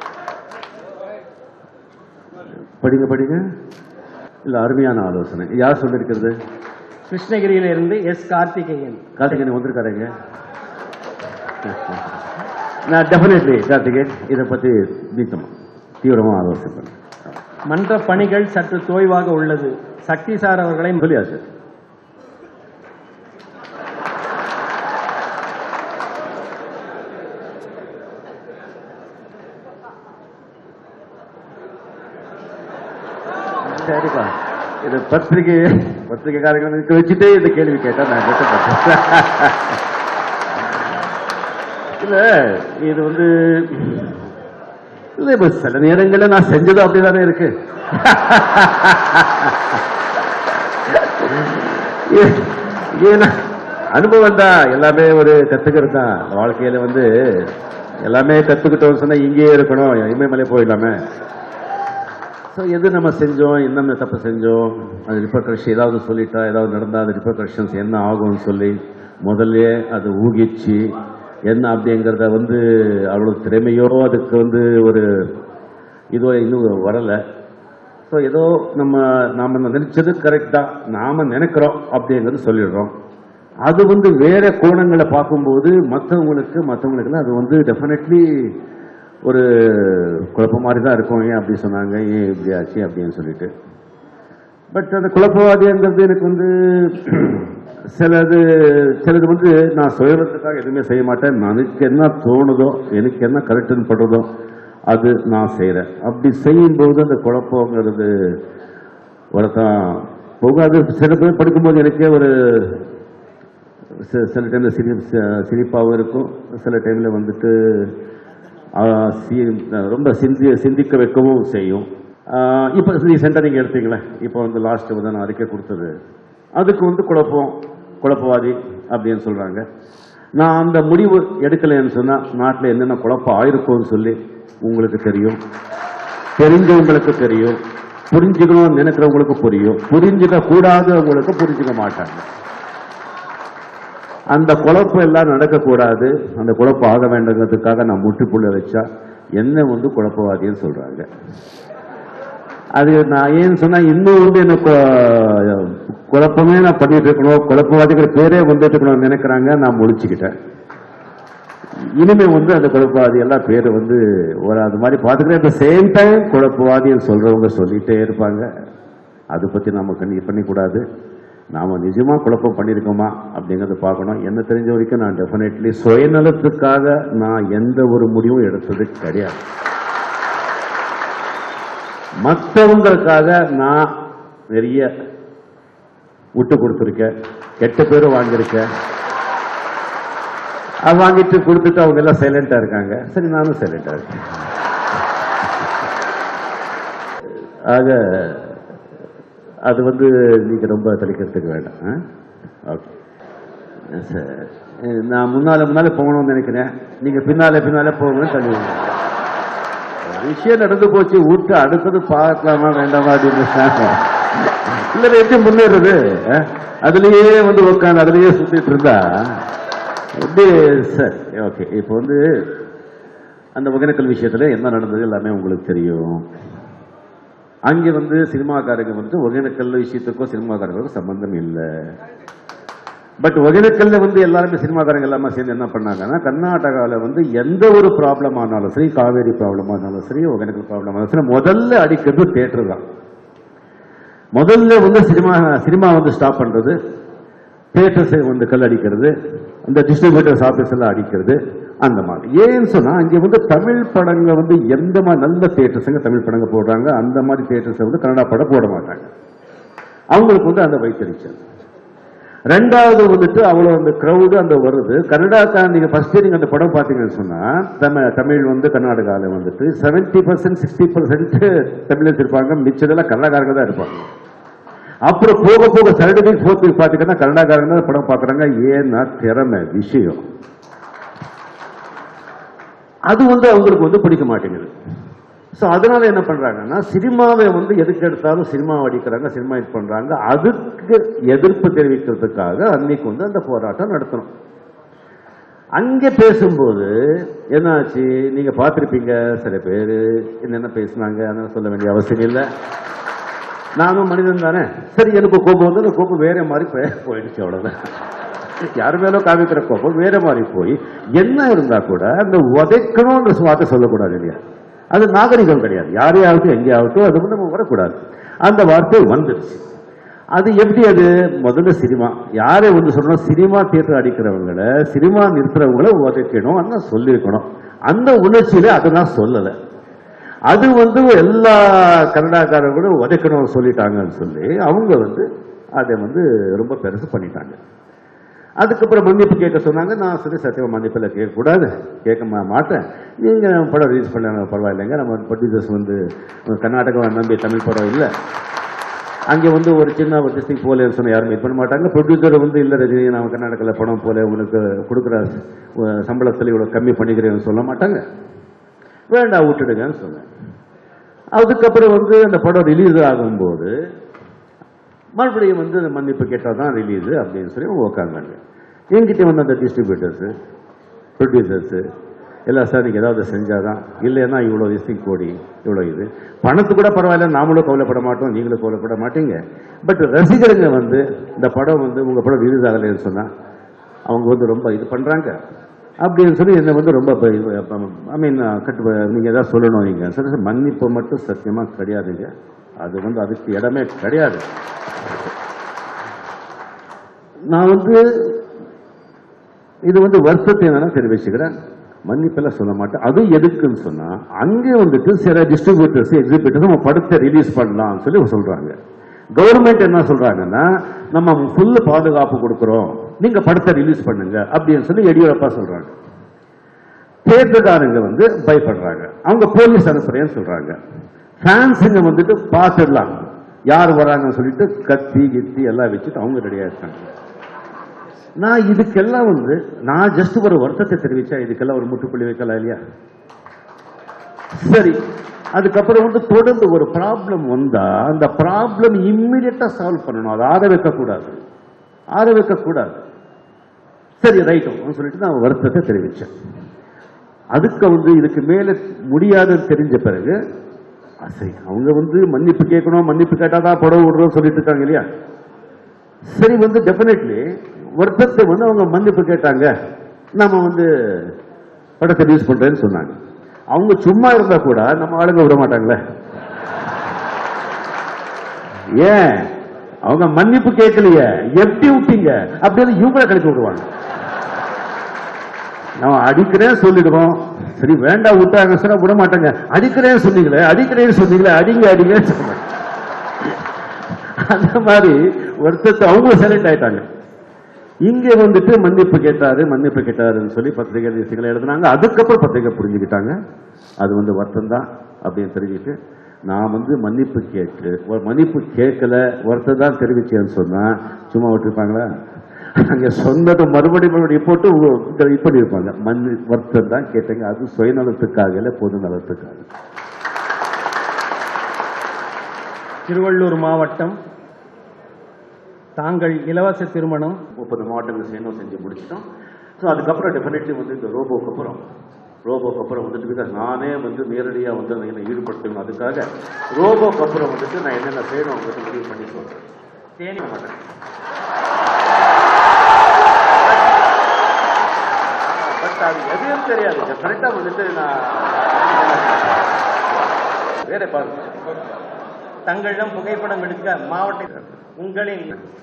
படிங்க படிங்க இல்ல அருமையான ஆலோசனை யார் சொல்லிருக்கிறது கிருஷ்ணகிரியிலிருந்து எஸ் கார்த்திகேயன் கார்த்திகேயன் வந்திருக்காருங்க நான் டெஃபினெட்லி கார்த்திகேயன் இதை பத்தி நீக்கமா தீவிரமா ஆலோசனை பண்ணேன் மன்ற பணிகள் சற்று தோய்வாக உள்ளது சக்தி சார் அவர்களை சொல்லியாச்சு சரிப்பா இது பத்திரிகை பத்திரிகைக்காரங்களை நிற்க வச்சுட்டே இந்த கேள்வி கேட்டா நான் கஷ்டப்பட்டேன் இல்ல இது வந்து இல்ல இப்ப சில நேரங்களில் நான் செஞ்சதும் அப்படிதானே இருக்கு ஏ- ஏன்னா அனுபவம் தான் எல்லாமே ஒரு கத்துக்கிறது தான் வாழ்க்கையில வந்து எல்லாமே கத்துக்கிட்டோம்னு சொன்னா இங்கேயே இருக்கணும் இமயமலை போயிடலாமே ஸோ எது நம்ம செஞ்சோம் என்னென்ன தப்பு செஞ்சோம் அது ரிப்பர்கஷன் ஏதாவது சொல்லிட்டா ஏதாவது நடந்தா அது ரிப்பர்கஷன்ஸ் என்ன ஆகும்னு சொல்லி முதல்ல அதை ஊகிச்சு என்ன அப்படிங்கிறத வந்து அவ்வளோ திறமையோ அதுக்கு வந்து ஒரு இதோ இன்னும் வரலை ஸோ ஏதோ நம்ம நாம நினைச்சது கரெக்டா நாம நினைக்கிறோம் அப்படிங்கிறது சொல்லிடுறோம் அது வந்து வேற கோணங்களை பார்க்கும்போது மற்றவங்களுக்கு மற்றவங்களுக்கு அது வந்து டெஃபினெட்லி ஒரு குழப்பம் மாதிரி தான் இருக்கும் ஏன் அப்படி சொன்னாங்க ஏன் இப்படி ஆச்சு அப்படின்னு சொல்லிட்டு பட் அந்த குழப்பவாதிங்கிறது எனக்கு வந்து சிலது சிலது வந்து நான் சுயத்துக்காக எதுவுமே செய்ய மாட்டேன் எனக்கு என்ன தோணுதோ எனக்கு என்ன கரெக்டுன்னு படுறதோ அது நான் செய்கிறேன் அப்படி செய்யும்போது அந்த குழப்பங்கிறது வரத்தான் போக அது சில பேர் படிக்கும்போது எனக்கே ஒரு சி- சில டைம்ல சிரி சி- சிரிப்பாகவும் இருக்கும் சில டைம்ல வந்துட்டு ஆ, சி- ரொம்ப சிந்தி சிந்திக்க வைக்கவும் செய்யும் ஆ, இப்போ ரீசெண்டாக நீங்கள் எடுத்தீங்களே இப்போ வந்து லாஸ்ட் வந்து நான் அறிக்கை கொடுத்தது அதுக்கு வந்து குழப்பம் குழப்பவாதி அப்படின்னு சொல்றாங்க நான் அந்த முடிவு எடுக்கலைன்னு சொன்னா நாட்டில் என்னென்ன குழப்பம் ஆயிருக்கும்னு சொல்லி உங்களுக்கு தெரியும் தெரிஞ்சவங்களுக்கு தெரியும் புரிஞ்சுக்கணும்னு நினைக்கிறவங்களுக்கு புரியும் புரிஞ்சுக்க கூடாதவங்களுக்கு புரிஞ்சுக்க மாட்டாங்க அந்த குழப்பம் எல்லாம் நடக்கக்கூடாது அந்த குழப்பம் ஆக வேண்டுங்கிறதுக்காக நான் முற்றுப்புள்ள வச்சா என்ன வந்து குழப்பவாதின்னு சொல்றாங்க அது நான் ஏன்னு சொன்னா இன்னும் வந்து எனக்கு கு- குழப்பமே நான் பண்ணிட்டு இருக்கணும் குழப்பவாதிகள் பேரே வந்துட்டு இருக்கணும்னு நினைக்கிறாங்க நான் முடிச்சுக்கிட்டேன் இனிமே வந்து அந்த குழப்பவாதி எல்லாம் பேரை வந்து ஒரு அது மாதிரி பார்த்துக்கிறேன் அட் சேம் டைம் குழப்பவாதின்னு சொல்றவங்க சொல்லிட்டே இருப்பாங்க அதை பத்தி நாம கண்ணி பண்ணிக்கூடாது நாம நிஜமா குழப்பம் பண்ணியிருக்கோமா அப்படிங்கறத பார்க்கணும் என்ன தெரிஞ்ச வரைக்கும் நான் டெஃபினெட்லி சுயநலத்துக்காக நான் எந்த ஒரு முடிவும் எடுத்தது கிடையாது மற்றவங்களுக்காக நான் நிறைய விட்டு கொடுத்துருக்கேன் கெட்ட பேரும் வாங்கியிருக்கேன் அது வாங்கிட்டு கொடுத்துட்டு அவங்க எல்லாம் சைலண்டா இருக்காங்க சரி நானும் சைலண்டா இருக்கேன் ஆக அது வந்து நீங்க ரொம்ப தெளிக்கிறதுக்கு வேண்டாம் ஓகே சார் நான் முன்னால முன்னால போகணும்னு நினைக்கிறேன் நீங்க பின்னால பின்னால போகணும்னு தள்ளி விடுங்க. விஷயம் நடந்து போச்சு விட்டு அடுத்தது பார்க்கலாமா வேண்டாமா அப்படின்னு இல்ல எப்படி முன்னேறது அஹ்? அதுலயே வந்து உட்காந்து அதுலயே சுத்திட்டு இருந்தா எப்படி சார் ஓகே இப்போ வந்து அந்த ஒகேனக்கல் விஷயத்துல என்ன நடந்தது எல்லாமே உங்களுக்கு தெரியும் அங்கே வந்து சினிமாக்காரங்க வந்து ஒகேனக்கல் விஷயத்துக்கும் சினிமாக்காரங்களுக்கும் சம்பந்தம் இல்லை பட் ஒகேனக்கல்ல வந்து எல்லாருமே சினிமாக்காரங்க எல்லாமே சேர்ந்து என்ன பண்ணாங்கன்னா கர்நாடகாவில் வந்து எந்த ஒரு ப்ராப்ளம் ஆனாலும் சரி காவேரி ப்ராப்ளம் ஆனாலும் சரி ஒகேனக்கல் ப்ராப்ளம் ஆனாலும் சரி முதல்ல அடிக்கிறது தேட்டர் தான் முதல்ல வந்து சினிமா சினிமா வந்து ஸ்டாப் பண்றது தியேட்டர்ஸை வந்து கல் அடிக்கிறது அந்த டிஸ்ட்ரிபியூட்டர்ஸ் ஆஃபீஸ் எல்லாம் அடிக்கிறது அந்த மாதிரி ஏன்னு சொன்னா அங்க வந்து தமிழ் படங்க வந்து எந்த மாதிரி நல்ல தியேட்டர்ஸுங்க தமிழ் படங்க போடுறாங்க அந்த மாதிரி தியேட்டர்ஸ் வந்து கன்னடா படம் போட மாட்டாங்க அவங்களுக்கு வந்து அந்த வைத்தறிச்சல் ரெண்டாவது வந்துட்டு அவ்வளோ அந்த கிரௌடு அந்த வருது கன்னடாக்கா நீங்க ஃபர்ஸ்ட் நீங்க அந்த படம் பார்த்தீங்கன்னு சொன்னா தமிழ் தமிழ் வந்து கர்நாடகாவில் வந்துட்டு செவன்டி பர்சன்ட் சிக்ஸ்டி பர்சன்ட் தமிழர்ஸ் இருப்பாங்க மிச்சதெல்லாம் கன்னடக்காரங்க தான் இருப்பாங்க அப்புறம் போக போக தேர்ட் வீக் ஃபோர்த் வீக் பார்த்தீங்கன்னா கன்னடாக்காரங்க தான் படம் பார்க்குறாங்க ஏன்னா திறமை விஷயம் அது வந்து அவங்களுக்கு வந்து பிடிக்க மாட்டேங்குது ஸோ அதனால என்ன பண்றாங்கன்னா சினிமாவை வந்து எதுக்கு எடுத்தாலும் சினிமா அடிக்கிறாங்க சினிமா இது பண்றாங்க அதுக்கு எதிர்ப்பு தெரிவிக்கிறதுக்காக அன்னைக்கு வந்து அந்த போராட்டம் நடத்தணும் அங்கே பேசும்போது என்னாச்சு நீங்க பார்த்திருப்பீங்க சில பேர் என்னென்ன பேசுனாங்க அதெல்லாம் சொல்ல வேண்டிய அவசியம் இல்லை நானும் மனிதன் தானே சரி எனக்கு கோபம் வந்து அந்த கோபம் வேற மாதிரி போய் போயிடுச்சு அவ்வளவுதான் யார் மேலும் காமிக்கிற கோபம் வேற மாதிரி போய் என்ன இருந்தா கூட அந்த உதைக்கணும்ன்ற வார்த்தை சொல்லக்கூடாது இல்லையா அது நாகரிகம் கிடையாது யாரையாகட்டும் எங்கேயாகட்டும் அது வந்து நம்ம வரக்கூடாது அந்த வார்த்தை வந்துருச்சு அது எப்படி அது முதல்ல சினிமா யாரை வந்து சொல்லணும் சினிமா தியேட்டர் அடிக்கிறவங்கள சினிமா நிறுத்துறவங்கள உதைக்கணும் அண்ணா சொல்லியிருக்கணும் அந்த உணர்ச்சியில அதை நான் சொல்லலை அது வந்து எல்லா கன்னடாக்காரர்களும் உதைக்கணும் சொல்லிட்டாங்கன்னு சொல்லி அவங்க வந்து அதை வந்து ரொம்ப பெருசு பண்ணிட்டாங்க அதுக்கப்புறம் மன்னிப்பு கேட்க சொன்னாங்க நான் சொல்லி சத்தியமா மன்னிப்பில் கேட்கக்கூடாது கேட்க மா- மாட்டேன் நீங்க படம் ரிலீஸ் பண்ண பரவாயில்லைங்க நம்ம ப்ரொடியூசர்ஸ் வந்து கர்நாடகாவை நம்பி தமிழ் படம் இல்லை அங்கே வந்து ஒரு சின்ன ஒரு டிஸ்ட்ரிக்ட் போலேன்னு சொன்ன யாரும் இது பண்ண மாட்டாங்க ப்ரொடியூசர் வந்து இல்லை ரஜினி நான் கர்நாடகாவில் படம் போல உங்களுக்கு கொடுக்குற அஹ், சம்பளத்தில் இவ்வளோ கம்மி பண்ணிக்கிறேன்னு சொல்ல மாட்டாங்க வேண்டாம் விட்டுடுங்கன்னு சொன்னேன் அதுக்கப்புறம் வந்து அந்த படம் ரிலீஸ் ஆகும்போது மறுபடியும் வந்து அந்த மன்னிப்பு கேட்டால் தான் ரிலீஸு அப்படின்னு சொல்லி அவங்க உட்காந்தாங்க என்கிட்ட வந்து அந்த டிஸ்ட்ரிபியூட்டர்ஸு ப்ரொடியூசர்ஸு எல்லாம் சார் நீங்கள் ஏதாவது செஞ்சாதான் இல்லைன்னா இவ்வளோ டிஸ்ட்ரிக் கோடி இவ்வளோ இது பணத்து கூட பரவாயில்ல நாமளும் கவலைப்பட மாட்டோம் நீங்களும் கவலைப்பட மாட்டீங்க பட் ரசிகருங்க வந்து இந்த படம் வந்து உங்கள் படம் ரிலீஸ் ஆகலைன்னு சொன்னால் அவங்க வந்து ரொம்ப இது பண்ணுறாங்க அப்படின்னு சொல்லி என்னை வந்து ரொம்ப ஐ மீன் கட்டு நீங்கள் ஏதாவது சொல்லணும் நீங்கள் சரி சார் மன்னிப்பு மட்டும் சத்தியமாக கிடையாதுங்க அது வந்து அதுக்கு இடமே கிடையாது நான் வந்து இது வந்து வருத்தத்தை வேணா தெரிவிச்சுக்கிறேன் மன்னிப்பெல்லாம் சொல்ல மாட்டேன் அது எதுக்குன்னு சொன்னா அங்கே வந்துட்டு சில டிஸ்ட்ரிபியூட்டர்ஸ் எக்ஸிபியூட்டர்ஸ் நம்ம படத்தை ரிலீஸ் பண்ணலாம்னு சொல்லி சொல்றாங்க கவர்மெண்ட் என்ன சொல்றாங்கன்னா நம்ம ஃபுல் பாதுகாப்பு கொடுக்குறோம் நீங்க படத்தை ரிலீஸ் பண்ணுங்க அப்படின்னு சொல்லி எடியூரப்பா சொல்றாங்க தேர்தல்காரங்க வந்து பயப்படுறாங்க அவங்க போலீஸ் அனுப்புறேன்னு சொல்றாங்க ஃபேன்ஸுங்க வந்துட்டு பார்த்துடலாம் யார் வராங்கன்னு சொல்லிட்டு கத்தி கித்தி எல்லாம் வச்சுட்டு அவங்க ரெடியா இருக்காங்க நான் இதுக்கெல்லாம் வந்து நான் ஜஸ்ட் ஒரு வருத்தத்தை தெரிவிச்சா இதுக்கெல்லாம் ஒரு முற்றுப்புள்ளி வைக்கலாம் இல்லையா சரி அதுக்கப்புறம் வந்து தொடர்ந்து ஒரு ப்ராப்ளம் வந்தா அந்த ப்ராப்ளம் இம்மிடியட்டா சால்வ் பண்ணணும் அதை ஆற வைக்க கூடாது ஆற வைக்க கூடாது சரி ரைட்டும் சொல்லிட்டு நான் வருத்தத்தை தெரிவிச்சேன் அதுக்கு வந்து இதுக்கு மேல முடியாதுன்னு தெரிஞ்ச பிறகு அ, சரி அவங்க வந்து மன்னிப்பு கேட்கணும் மன்னிப்பு கேட்டாதான் படம் விடுறோம் சொல்லிட்டு இருக்காங்க இல்லையா சரி வந்து டெஃபினெட்லி வருத்தத்தை வந்து அவங்க மன்னிப்பு கேட்டாங்க நம்ம வந்து படத்தை ரிலீஸ் பண்றேன்னு சொன்னாங்க அவங்க சும்மா இருந்தா கூட நம்ம ஆளுங்க விட மாட்டாங்களே ஏன் அவங்க மன்னிப்பு கேட்கலையே எப்படி விட்டீங்க அப்படின்னு இவங்கள கழிச்சு விடுவாங்க நான் அடிக்கிறேன் சொல்லிடுவோம் சரி வேண்டாம் விட்டாங்க சொன்னா விட மாட்டாங்க அடிக்கிறேன்னு சொன்னீங்களே அடிக்கிறேன்னு சொன்னீங்களே அடிங்க அடிங்கன்னு சொன்னாங்க அந்த மாதிரி வருத்தத்தை அவங்க செலக்ட் ஆயிட்டாங்க இங்க வந்துட்டு மன்னிப்பு கேட்டாரு மன்னிப்பு கேட்டாருன்னு சொல்லி பத்திரிகை விஷயங்களை எழுதுனாங்க அதுக்கப்புறம் பத்திரிகை புரிஞ்சுக்கிட்டாங்க அது வந்து வருத்தம் தான் அப்படின்னு தெரிஞ்சுட்டு நான் வந்து மன்னிப்பு கேட்டு ஒரு மன்னிப்பு கேட்கல வருத்தம் தான் தெரிவிச்சேன்னு சொன்னா சும்மா விட்டுருப்பாங்களா அங்க சொன்னதை மறுபடியும் மறுபடியும் போட்டு உங்க- இது பண்ணியிருப்பாங்க மன்னி வருத்தம் தான் கேட்டீங்க அது சுயநலத்துக்காக இல்லை பொது நலத்துக்காக திருவள்ளூர் மாவட்டம் தாங்கள் இலவச திருமணம் முப்பது மாவட்டங்கள் சேர்ந்து செஞ்சு முடிச்சிட்டோம் ஸோ அதுக்கப்புறம் டெஃபினெட்லி வந்து இந்த ரோபோக்கு அப்புறம் ரோபோக்கு அப்புறம் வந்துட்டு because நானே வந்து நேரடியாக வந்து அதை என்னை ஈடுபடுத்தணும் அதுக்காக ரோபோக்கு அப்புறம் வந்துட்டு நான் என்னென்ன செய்யணும் அவங்க முடிவு பண்ணி சொல்கிறேன் தேனி மாட்டேன் பட் அது எதுவும் தெரியாது டெஃபினட்டாக வந்துட்டு நான் வேற பாருங்க தங்களிடம் புகைப்படம் எடுக்க மாவட்ட உங்களின்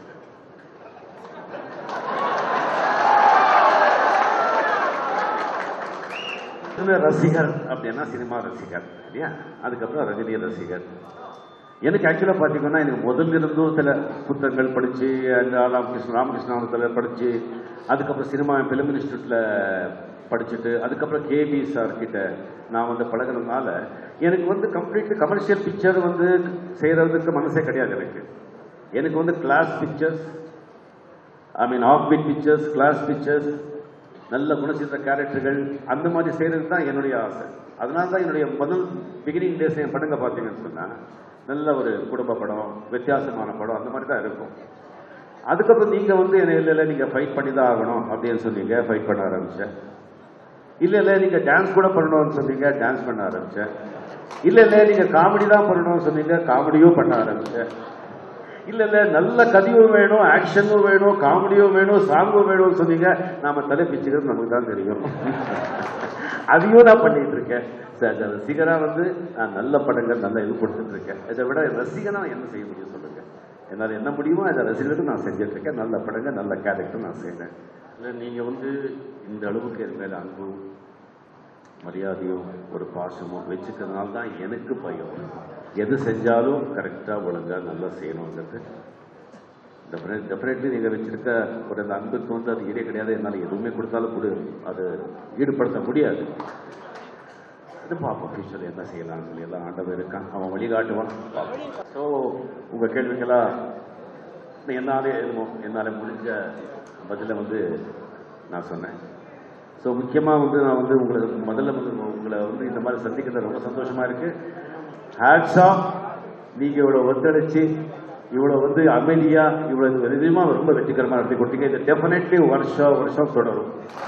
இதுல ரசிகர் அப்படின்னா சினிமா ரசிகர் இல்லையா அதுக்கப்புறம் ரஜினி ரசிகர் எனக்கு ஆக்சுவலாக பார்த்தீங்கன்னா எனக்கு முதல்ல இருந்தும் சில புத்தகங்கள் படித்து அந்த ராமகிருஷ்ண ராமகிருஷ்ணாவத்தில் படித்து அதுக்கப்புறம் சினிமா ஃபிலிம் இன்ஸ்டியூட்டில் படிச்சுட்டு அதுக்கப்புறம் கேபி சார் கிட்ட நான் வந்து பழகுனதுனால எனக்கு வந்து கம்ப்ளீட்லி கமர்ஷியல் பிக்சர் வந்து செய்கிறதுக்கு மனசே கிடையாது எனக்கு எனக்கு வந்து class pictures I mean offbeat pictures class pictures நல்ல குணசித்த கேரக்டர்கள் அந்த மாதிரி செய்கிறது தான் என்னுடைய ஆசை அதனால தான் என்னுடைய முதல் பிகினிங் டேஸ் என் படங்க பார்த்தீங்கன்னு சொன்னால் நல்ல ஒரு குடும்ப படம் வித்தியாசமான படம் அந்த மாதிரி தான் இருக்கும் அதுக்கப்புறம் நீங்கள் வந்து என்ன இல்லை இல்லை நீங்கள் ஃபைட் பண்ணி தான் ஆகணும் அப்படின்னு சொன்னீங்க ஃபைட் பண்ண ஆரம்பித்தேன் இல்லை இல்லை நீங்கள் டான்ஸ் கூட பண்ணணும்னு சொன்னீங்க டான்ஸ் பண்ண ஆரம்பித்தேன் இல்லை இல்லை நீங்கள் காமெடி தான் பண்ணணும்னு சொன்னீங்க காமெடியும் பண்ண ஆரம்பித்தேன் இல்ல இல்ல நல்ல கதையும் வேணும் ஆக்ஷனும் வேணும் காமெடியும் வேணும் சாங்கும் வேணும்னு சொன்னீங்க நாம தலை பிச்சுக்கிறது நமக்கு தான் தெரியும் அதையும் நான் பண்ணிட்டு இருக்கேன் சார் ரசிகரா வந்து நான் நல்ல படங்கள் நல்ல இது கொடுத்துட்டு இருக்கேன் இதை விட ரசிகனா என்ன செய்ய முடியும் சொல்லுங்க என்னால் என்ன முடியுமோ அதை ரசிகருக்கு நான் செஞ்சுட்டு இருக்கேன் நல்ல படங்கள் நல்ல கேரக்டர் நான் செய்றேன் இல்லை நீங்க வந்து இந்த அளவுக்கு என் மேல அன்பும் மரியாதையும் ஒரு பாசமும் வச்சுக்கிறதுனால தான் எனக்கு பயம் எது செஞ்சாலும் கரெக்டாக ஒழுங்கா நல்லா செய்யணுங்கிறது டெஃபினெட்லி நீங்கள் வச்சிருக்க ஒரு அந்த அன்புக்கு வந்து அது ஈடே கிடையாது என்னால் எதுவுமே கொடுத்தாலும் கொடு அது ஈடுபடுத்த முடியாது அது பார்ப்போம் ஃபியூச்சரில் என்ன செய்யலாம்னு சொல்லி எல்லாம் ஆண்டவர் இருக்கான் அவன் வழிகாட்டுவான் ஸோ உங்கள் கேள்விக்கெல்லாம் என்னாலே என்னமோ என்னால் முடிஞ்ச பதிலை வந்து நான் சொன்னேன் ஸோ முக்கியமாக வந்து நான் வந்து உங்களை முதல்ல வந்து உங்களை வந்து இந்த மாதிரி சந்திக்கிறது ரொம்ப சந்தோஷமா இருக்கு ஹேட்ஸ் ஆஃப் நீங்க இவ்வளோ ஒத்துழைச்சு இவ்வளோ வந்து அமைதியா இவ்வளோ விதமாக ரொம்ப வெற்றிகரமாக நடத்தி கொடுத்தீங்க இது டெஃபினெட்லி வருஷம் வருஷம் தொடரும்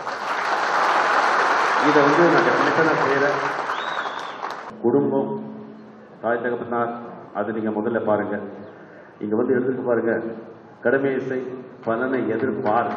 இதை வந்து நான் டெஃபினட்டாக நான் செய்கிறேன் குடும்பம் தாய் தகப்பனார் அது நீங்க முதல்ல பாருங்க இங்க வந்து எழுதிருக்கு பாருங்க கடமை இசை பலனை எதிர்பார்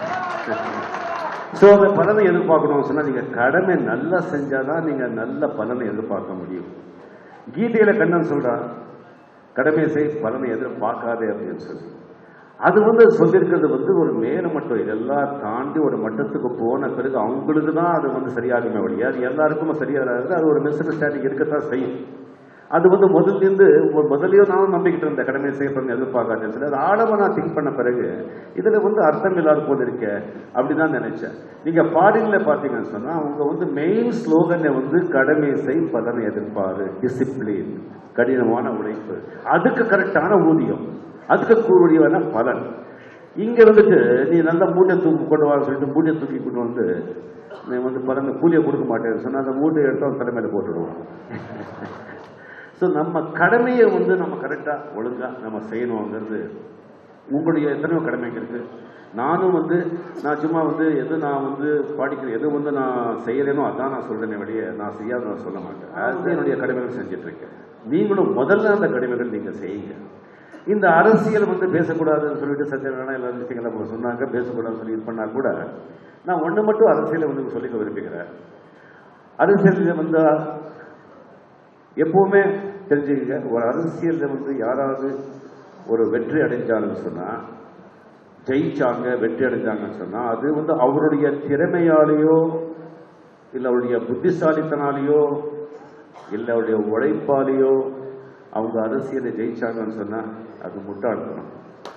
ஸோ அந்த பலனை எதிர்பார்க்கணும்னு சொன்னா நீங்க கடமை நல்லா செஞ்சாதான் நீங்க நல்ல பலனை எதிர்பார்க்க முடியும் கீதையில கண்ணன் சொல்றான் கடமை செய் பலனை எதிர்பார்க்காதே அப்படின்னு சொல்லி அது வந்து சொல்லியிருக்கிறது வந்து ஒரு மேல மட்டும் இதெல்லாம் தாண்டி ஒரு மட்டத்துக்கு போன பிறகு அவங்களுக்கு தான் அது வந்து சரியாகுமே வழியா அது எல்லாருக்கும் சரியாகாது அது ஒரு மிஸ் அண்டர்ஸ்டாண்டிங் இருக்கத்தான் செய்யும் அது வந்து முதல்லேருந்து ஒரு முதலையும் நானும் நம்பிக்கிட்டு இருந்தேன் கடமை செய்யப்படும் எதிர்பார்க்காதுன்னு சொல்லி அது ஆழமா நான் திங்க் பண்ண பிறகு இதுல வந்து அர்த்தம் இல்லாத போது இருக்க அப்படிதான் நினைச்சேன் நீங்க ஃபாரின்ல பாத்தீங்கன்னு சொன்னா அவங்க வந்து மெயின் ஸ்லோகனை வந்து கடமை செய் பலனை எதிர்பாரு டிசிப்ளின் கடினமான உழைப்பு அதுக்கு கரெக்டான ஊதியம் அதுக்கு கூடியவான பலன் இங்க வந்துட்டு நீ நல்ல மூட்டை தூக்கி கொண்டு வர சொல்லிட்டு மூட்டையை தூக்கி கொண்டு வந்து நீ வந்து பலன் கூலியை கொடுக்க மாட்டேன்னு சொன்னா அந்த மூட்டையை எடுத்து அவன் தலைமையில போட்டுடுவான் ஸோ நம்ம கடமையை வந்து நம்ம கரெக்டாக ஒழுங்கா நம்ம செய்யணுங்கிறது உங்களுடைய எத்தனையோ கடமைகள் இருக்கு நானும் வந்து நான் சும்மா வந்து எது நான் வந்து பாடிக்கிறேன் எது வந்து நான் செய்யறேனோ அதான் நான் சொல்றேனே வெளியே நான் செய்யாத நான் சொல்ல மாட்டேன் அது என்னுடைய கடமைகள் செஞ்சுட்டு இருக்கேன் நீங்களும் முதல்ல அந்த கடமைகள் நீங்க செய்யுங்க இந்த அரசியல் வந்து பேசக்கூடாதுன்னு சொல்லிட்டு சத்யநாராயண எல்லா விஷயங்களை அவங்க சொன்னாங்க பேசக்கூடாதுன்னு சொல்லி இது பண்ணா கூட நான் ஒண்ணு மட்டும் அரசியலை வந்து சொல்லிக்க விரும்புகிறேன் அரசியல் வந்தா எப்பவுமே தெரிஞ்சுக்கங்க ஒரு அரசியல்ல வந்து யாராவது ஒரு வெற்றி அடைஞ்சாங்கன்னு சொன்னா ஜெயிச்சாங்க வெற்றி அடைஞ்சாங்கன்னு சொன்னா அது வந்து அவருடைய திறமையாலேயோ இல்லை அவருடைய புத்திசாலித்தனாலேயோ இல்லை அவருடைய உழைப்பாலேயோ அவங்க அரசியலை ஜெயிச்சாங்கன்னு சொன்னா அது முட்டாள்தனம்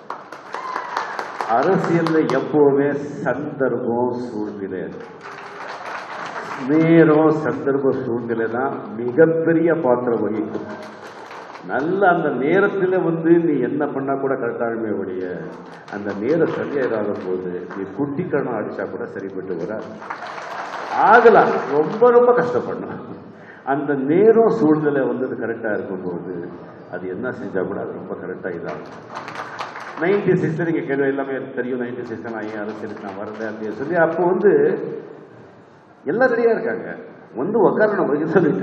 அரசியல்ல எப்பவுமே சந்தர்ப்பம் சூழ்நிலை நேரம் சந்தர்ப்ப சூழ்நிலை தான் மிகப்பெரிய பாத்திரம் வகிக்கும் நல்ல அந்த நேரத்தில் வந்து நீ என்ன பண்ணா கூட கரெக்டாகுமே ஒழிய அந்த நேரம் சரியாயிராத போது நீ குட்டிக்கரணம் அடிச்சா கூட சரிப்பட்டு வர ஆகலாம் ரொம்ப ரொம்ப கஷ்டப்படணும் அந்த நேரம் சூழ்நிலை வந்து அது கரெக்டாக இருக்கும்போது அது என்ன செஞ்சா கூட அது ரொம்ப கரெக்டாக இதாகும் நைன்டி சிக்ஸ்ல நீங்க கேள்வி எல்லாமே தெரியும் நைன்டி சிக்ஸ்ல நான் ஏன் அரசியலுக்கு நான் வரல அப்படின்னு சொல்லி அப்போ வந்து எல்லாம் ரெடியா இருக்காங்க வந்து உட்காரணும் பதில் சொல்லிட்டு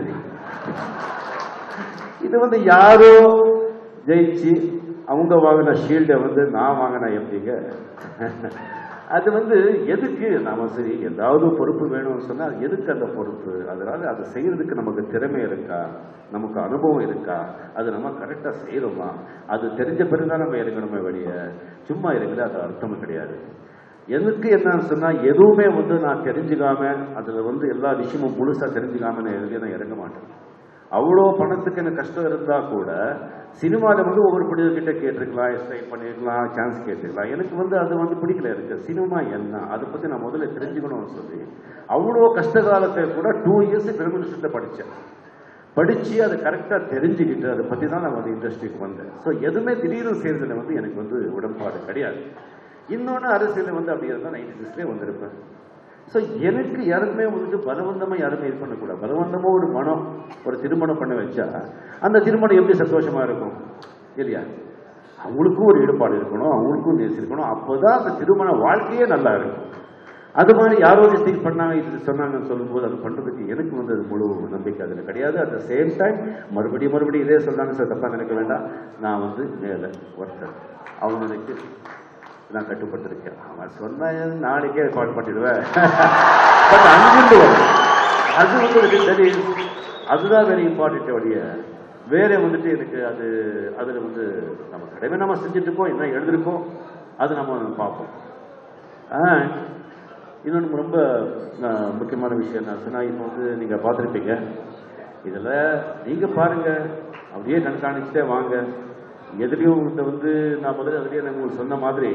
இது வந்து யாரோ ஜெயிச்சு அவங்க வாங்கின ஷீல்டை வந்து நான் வாங்கின எப்படிங்க அது வந்து எதுக்கு நாம சரி ஏதாவது பொறுப்பு வேணும்னு சொன்னா எதுக்கு அந்த பொறுப்பு அதனால அதை செய்யறதுக்கு நமக்கு திறமை இருக்கா நமக்கு அனுபவம் இருக்கா அது நம்ம கரெக்டா செய்யறோமா அது தெரிஞ்ச பிறகுதான் நம்ம இறங்கணுமே வெளிய சும்மா இருக்கிறது அது அர்த்தமும் கிடையாது எதுக்கு என்னன்னு சொன்னா எதுவுமே வந்து நான் தெரிஞ்சுக்காம அதுல வந்து எல்லா விஷயமும் முழுசா தெரிஞ்சுக்காம நான் எதுலயும் நான் இறங்க மாட்டேன் அவ்வளோ பணத்துக்கு எனக்கு கஷ்டம் இருந்தா கூட சினிமாவில் வந்து ஒவ்வொரு பிடிக்கிட்ட கேட்டிருக்கலாம் எஸ்டைல் பண்ணிருக்கலாம் சான்ஸ் கேட்டிருக்கலாம் எனக்கு வந்து அது வந்து பிடிக்கல இருக்கு சினிமா என்ன அதை பத்தி நான் முதல்ல தெரிஞ்சுக்கணும்னு சொல்லி அவ்வளோ கஷ்ட காலத்தை கூட டூ இயர்ஸ் ஃபிலிம் இண்டஸ்ட்ரியில் படித்தேன் படிச்சு அதை கரெக்டாக தெரிஞ்சுக்கிட்டு அதை பற்றி தான் நான் வந்து இண்டஸ்ட்ரிக்கு வந்தேன் ஸோ எதுவுமே திடீர்னு செய்யறதுல வந்து எனக்கு வந்து உடன்பாடு கிடையாது இன்னொன்று அரசியலில் வந்து அப்படி இருந்தால் நைன்டி சிக்ஸ்லேயே வந்திருப்பேன் ஸோ எனக்கு யாருக்குமே வந்துட்டு பலவந்தமாக யாருமே இது பண்ணக்கூடாது பலவந்தமாக ஒரு மனம் ஒரு திருமணம் பண்ண வச்சா அந்த திருமணம் எப்படி சந்தோஷமா இருக்கும் இல்லையா அவங்களுக்கும் ஒரு ஈடுபாடு இருக்கணும் அவங்களுக்கும் நேசி இருக்கணும் அப்போதான் அந்த திருமண வாழ்க்கையே நல்லா இருக்கும் அது மாதிரி யாரோ திங்க் பண்ணாங்க இது சொன்னாங்கன்னு சொல்லும்போது அது பண்றதுக்கு எனக்கு வந்து அது முழு நம்பிக்கை அதில் கிடையாது அட் த சேம் டைம் மறுபடியும் மறுபடியும் இதே சொன்னாங்க சார் தப்பா நினைக்க வேண்டாம் நான் வந்து மேலே ஒருத்தர் அவங்களுக்கு நான் கட்டுப்பட்டிருக்கேன் அவன் சொன்ன நாளைக்கே கால் பண்ணிடுவேன் பட் அங்கிருந்து வரும் அது வந்து சரி அதுதான் வெரி இம்பார்ட்டன்ட் ஒழிய வேற வந்துட்டு எனக்கு அது அதில் வந்து நம்ம கடமை நம்ம செஞ்சுட்டு இருக்கோம் என்ன எழுதிருக்கோம் அது நம்ம பார்ப்போம் அண்ட் இன்னொன்று ரொம்ப அஹ், முக்கியமான விஷயம் நான் சொன்னா இப்போ வந்து நீங்கள் பார்த்துருப்பீங்க இதில் நீங்கள் பாருங்க அப்படியே கண்காணிச்சுட்டே வாங்க எதுலேயும் உங்கள்கிட்ட வந்து நான் முதல்ல அதுலேயே நான் உங்களுக்கு சொன்ன மாதிரி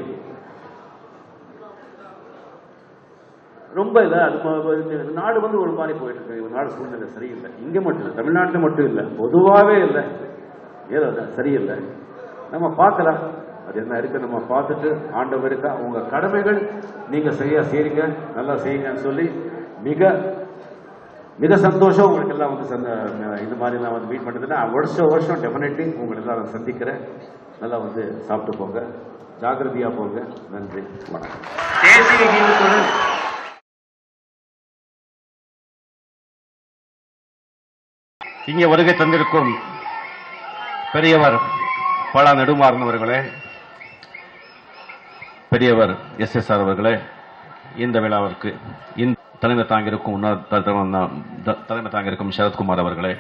ரொம்ப இல்லை அது ம- இந்த நாடு வந்து ஒரு மாதிரி போயிட்டு இருக்கு ஒரு நாடு சூழ்நிலை சரியில்லை இங்கே மட்டும் இல்லை தமிழ்நாட்டில் மட்டும் இல்லை பொதுவாகவே இல்லை ஏதோ அது சரியில்லை நம்ம பார்க்கலாம் அது என்ன இருக்கு நம்ம பார்த்துட்டு ஆண்டவர் இருக்கா உங்க கடமைகள் நீங்க சரியா செய்யுங்க நல்லா செய்யுங்கன்னு சொல்லி மிக மிக சந்தோஷம் உங்களுக்கு எல்லாம் வந்து சந்த இது மாதிரி நான் வந்து மீட் பண்ணதுன்னா வருஷம் வருஷம் டெஃபினெட்லி உங்களை எல்லாம் நான் சந்திக்கிறேன் நல்லா வந்து சாப்பிட்டு போங்க ஜாக்கிரதையா போங்க நன்றி வணக்கம் தேசிய கீதத்துடன் இங்கே வருகை தந்திருக்கும் பெரியவர் பல நெடுமாறன் அவர்களே பெரியவர் எஸ் எஸ் ஆர் அவர்களே இந்த விழாவிற்கு இந்த தலைமை தாங்கியிருக்கும் முன்னாள் த- த- த- தலைமை தாங்கியிருக்கும் சரத்குமார் அவர்களே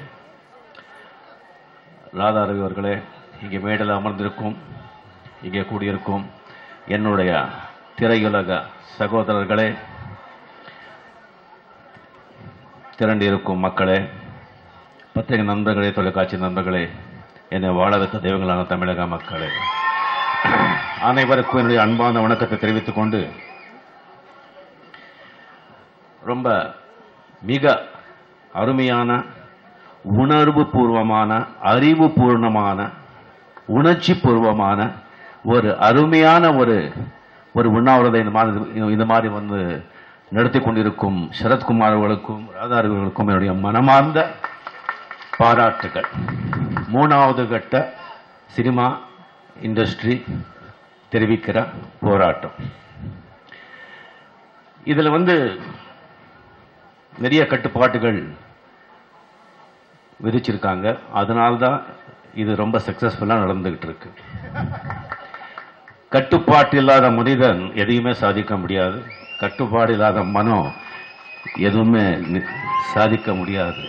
ராதாரவி அவர்களே இங்கே மேடையில் அமர்ந்திருக்கும் இங்கே கூடியிருக்கும் என்னுடைய திரையுலக சகோதரர்களே திரண்டிருக்கும் மக்களே பத்திரிகை நண்பர்களே தொலைக்காட்சி நண்பர்களே என்னை வாழ வைத்த தெய்வங்களான தமிழக மக்களே அனைவருக்கும் என்னுடைய அன்பான வணக்கத்தை தெரிவித்துக் கொண்டு ரொம்ப மிக அருமையான உணர்வு பூர்வமான அறிவு பூர்ணமான உணர்ச்சி பூர்வமான ஒரு அருமையான ஒரு ஒரு உண்ணாவிரதை இந்த மாதிரி இந்த மாதிரி வந்து நடத்தி கொண்டிருக்கும் சரத்குமார் அவர்களுக்கும் ராதா அவர்களுக்கும் என்னுடைய மனமார்ந்த பாராட்டுகள் மூணாவது கட்ட சினிமா இண்டஸ்ட்ரி தெரிவிக்கிற போராட்டம் இதில் வந்து நிறைய கட்டுப்பாட்டுகள் விதிச்சிருக்காங்க அதனால்தான் இது ரொம்ப சக்சஸ்ஃபுல்லாக நடந்துகிட்டு இருக்கு கட்டுப்பாட்டு இல்லாத மனிதன் எதையுமே சாதிக்க முடியாது கட்டுப்பாடு இல்லாத மனம் எதுவுமே நி- சாதிக்க முடியாது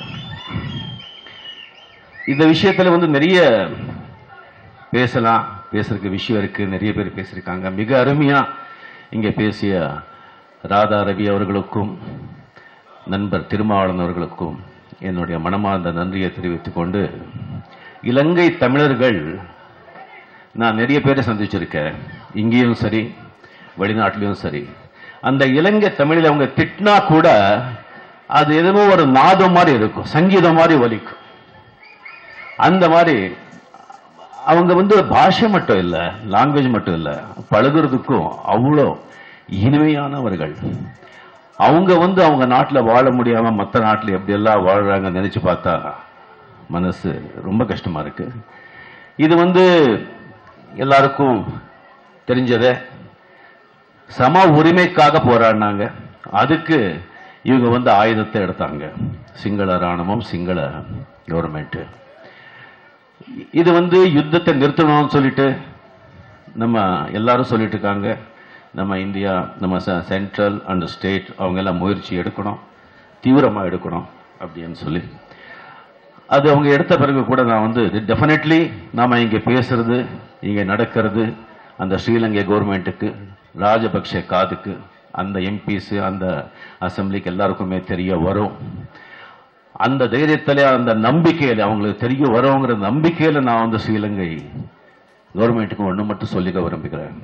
இந்த விஷயத்துல வந்து நிறைய பேசலாம் பேசுறதுக்கு விஷயம் இருக்கு நிறைய பேர் பேசியிருக்காங்க மிக அருமையா இங்க பேசிய ராதா ரவி அவர்களுக்கும் நண்பர் திருமாவளவன் அவர்களுக்கும் என்னுடைய மனமார்ந்த நன்றியை தெரிவித்துக் கொண்டு இலங்கை தமிழர்கள் நான் நிறைய பேரை சந்திச்சிருக்கேன் இங்கேயும் சரி வெளிநாட்டிலையும் சரி அந்த இலங்கை தமிழில் அவங்க திட்டினா கூட அது எதுவோ ஒரு நாதம் மாதிரி இருக்கும் சங்கீதம் மாதிரி ஒலிக்கும் அந்த மாதிரி அவங்க வந்து பாஷை மட்டும் இல்ல லாங்குவேஜ் மட்டும் இல்ல பழகுறதுக்கும் அவ்வளோ இனிமையானவர்கள் அவங்க வந்து அவங்க நாட்டில் வாழ முடியாம மற்ற நாட்டில் எப்படி எல்லாம் வாழ்றாங்க நினைச்சு பார்த்தா மனசு ரொம்ப கஷ்டமா இருக்கு இது வந்து எல்லாருக்கும் தெரிஞ்சதே சம உரிமைக்காக போராடினாங்க அதுக்கு இவங்க வந்து ஆயுதத்தை எடுத்தாங்க சிங்கள ராணுவம் சிங்கள கவர்மெண்ட் இது வந்து யுத்தத்தை நிறுத்தணும்னு சொல்லிட்டு நம்ம எல்லாரும் சொல்லிட்டு இருக்காங்க நம்ம இந்தியா நம்ம சென்ட்ரல் அண்ட் ஸ்டேட் அவங்க எல்லாம் முயற்சி எடுக்கணும் தீவிரமாக எடுக்கணும் அப்படின்னு சொல்லி அது அவங்க எடுத்த பிறகு கூட நான் வந்து டெஃபினெட்லி நாம இங்கே பேசுறது இங்கே நடக்கிறது அந்த ஸ்ரீலங்கை கவர்மெண்ட்டுக்கு ராஜபக்ஷ காதுக்கு அந்த எம்பிஸ் அந்த அசம்பிளிக்கு எல்லாருக்குமே தெரிய வரும் அந்த தைரியத்திலே அந்த நம்பிக்கையில அவங்களுக்கு தெரிய வருங்கிற நம்பிக்கையில நான் வந்து ஸ்ரீலங்கை கவர்மெண்ட்டுக்கு ஒன்று மட்டும் சொல்லிக்க விரும்புகிறேன்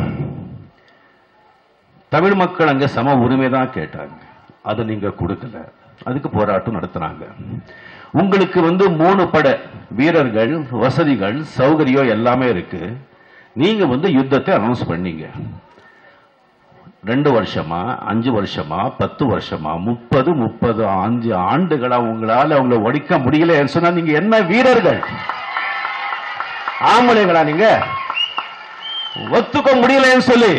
தமிழ் மக்கள் அங்க சம உரிமை தான் கேட்டாங்க அதை நீங்க கொடுக்கல அதுக்கு போராட்டம் நடத்துனாங்க உங்களுக்கு வந்து மூணு பட வீரர்கள் வசதிகள் சௌகரியம் எல்லாமே இருக்கு நீங்க வந்து யுத்தத்தை அனௌன்ஸ் பண்ணீங்க ரெண்டு வருஷமா அஞ்சு வருஷமா பத்து வருஷமா முப்பது முப்பது அஞ்சு ஆண்டுகளா உங்களால அவங்கள ஒழிக்க முடியலன்னு சொன்னா நீங்க என்ன வீரர்கள் ஆம்பளைங்களா நீங்க ஒத்துக்க முடியலன்னு சொல்லி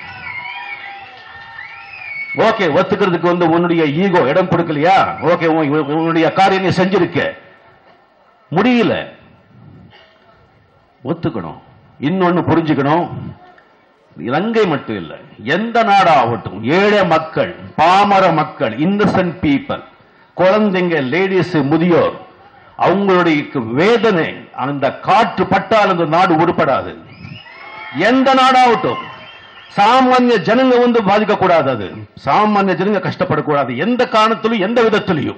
ஓகே ஒத்துக்கிறதுக்கு வந்து உன்னுடைய ஈகோ இடம் கொடுக்கலையா ஓகே உன்னுடைய காரியம் நீ செஞ்சிருக்க முடியல ஒத்துக்கணும் இன்னொன்னு புரிஞ்சுக்கணும் இலங்கை மட்டும் இல்ல எந்த நாடாகட்டும் ஏழை மக்கள் பாமர மக்கள் இன்னசென்ட் பீப்பிள் குழந்தைங்க லேடிஸ் முதியோர் அவங்களுடைய வேதனை அந்த காற்று பட்டால் அந்த நாடு உருப்படாது எந்த நாடாகட்டும் சாமானிய ஜனங்க வந்து பாதிக்கக்கூடாது அது சாமானிய ஜனங்க கஷ்டப்படக்கூடாது எந்த காரணத்திலும் எந்த விதத்திலையும்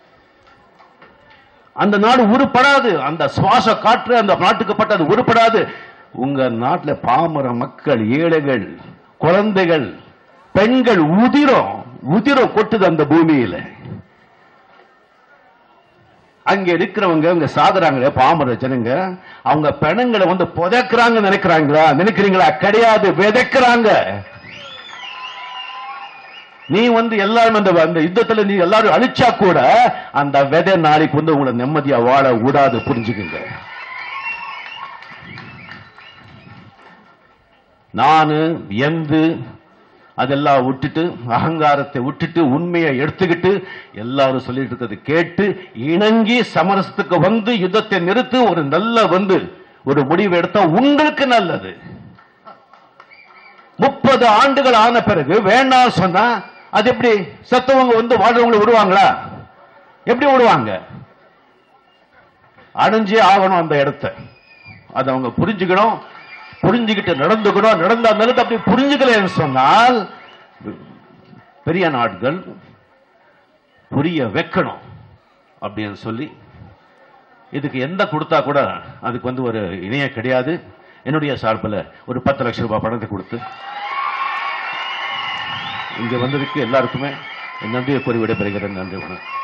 அந்த நாடு உருப்படாது அந்த சுவாச காற்று அந்த நாட்டுக்கு பட்டது உருப்படாது உங்க நாட்டுல பாமர மக்கள் ஏழைகள் குழந்தைகள் பெண்கள் உதிரம் உதிரம் கொட்டுது அந்த பூமியில அங்க இருக்கிறவங்க இங்க சாகுறாங்களே பாமர ஜனங்க அவங்க பெணங்களை வந்து புதைக்கிறாங்க நினைக்கிறாங்களா நினைக்கிறீங்களா கிடையாது விதைக்கிறாங்க நீ வந்து எல்லாரும் அந்த அந்த யுத்தத்துல நீ எல்லாரும் அழிச்சா கூட அந்த விதை நாளைக்கு வந்து உங்களை நிம்மதியா வாழ விடாது புரிஞ்சுக்குங்க நானு எந்து அதெல்லாம் விட்டுட்டு அகங்காரத்தை விட்டுட்டு உண்மையை எடுத்துக்கிட்டு எல்லாரும் சொல்லிட்டு இருக்கிறது கேட்டு இணங்கி சமரசத்துக்கு வந்து யுத்தத்தை நிறுத்து ஒரு நல்ல வந்து ஒரு முடிவு எடுத்தா உங்களுக்கு நல்லது முப்பது ஆண்டுகள் ஆன பிறகு வேண்டாம் சொன்னா அது எப்படி செத்தவங்க வந்து வாழ்றவங்களை விடுவாங்களா எப்படி விடுவாங்க அடைஞ்சே ஆகணும் அந்த இடத்தை அதை அவங்க புரிஞ்சுக்கணும் புரிஞ்சுக்கிட்டு நடந்துக்கணும் நடந்தா நடந்து அப்படி புரிஞ்சுக்கலன்னு சொன்னால் பெரிய நாடுகள் புரிய வைக்கணும் அப்படின்னு சொல்லி இதுக்கு எந்த கொடுத்தா கூட அதுக்கு வந்து ஒரு இணையம் கிடையாது என்னுடைய சார்பில் ஒரு பத்து லட்சம் ரூபாய் பணத்தை கொடுத்து இங்க வந்ததுக்கு எல்லாருக்குமே நன்றியை கூறி விடைபெறுகிறேன் நன்றி வணக்கம்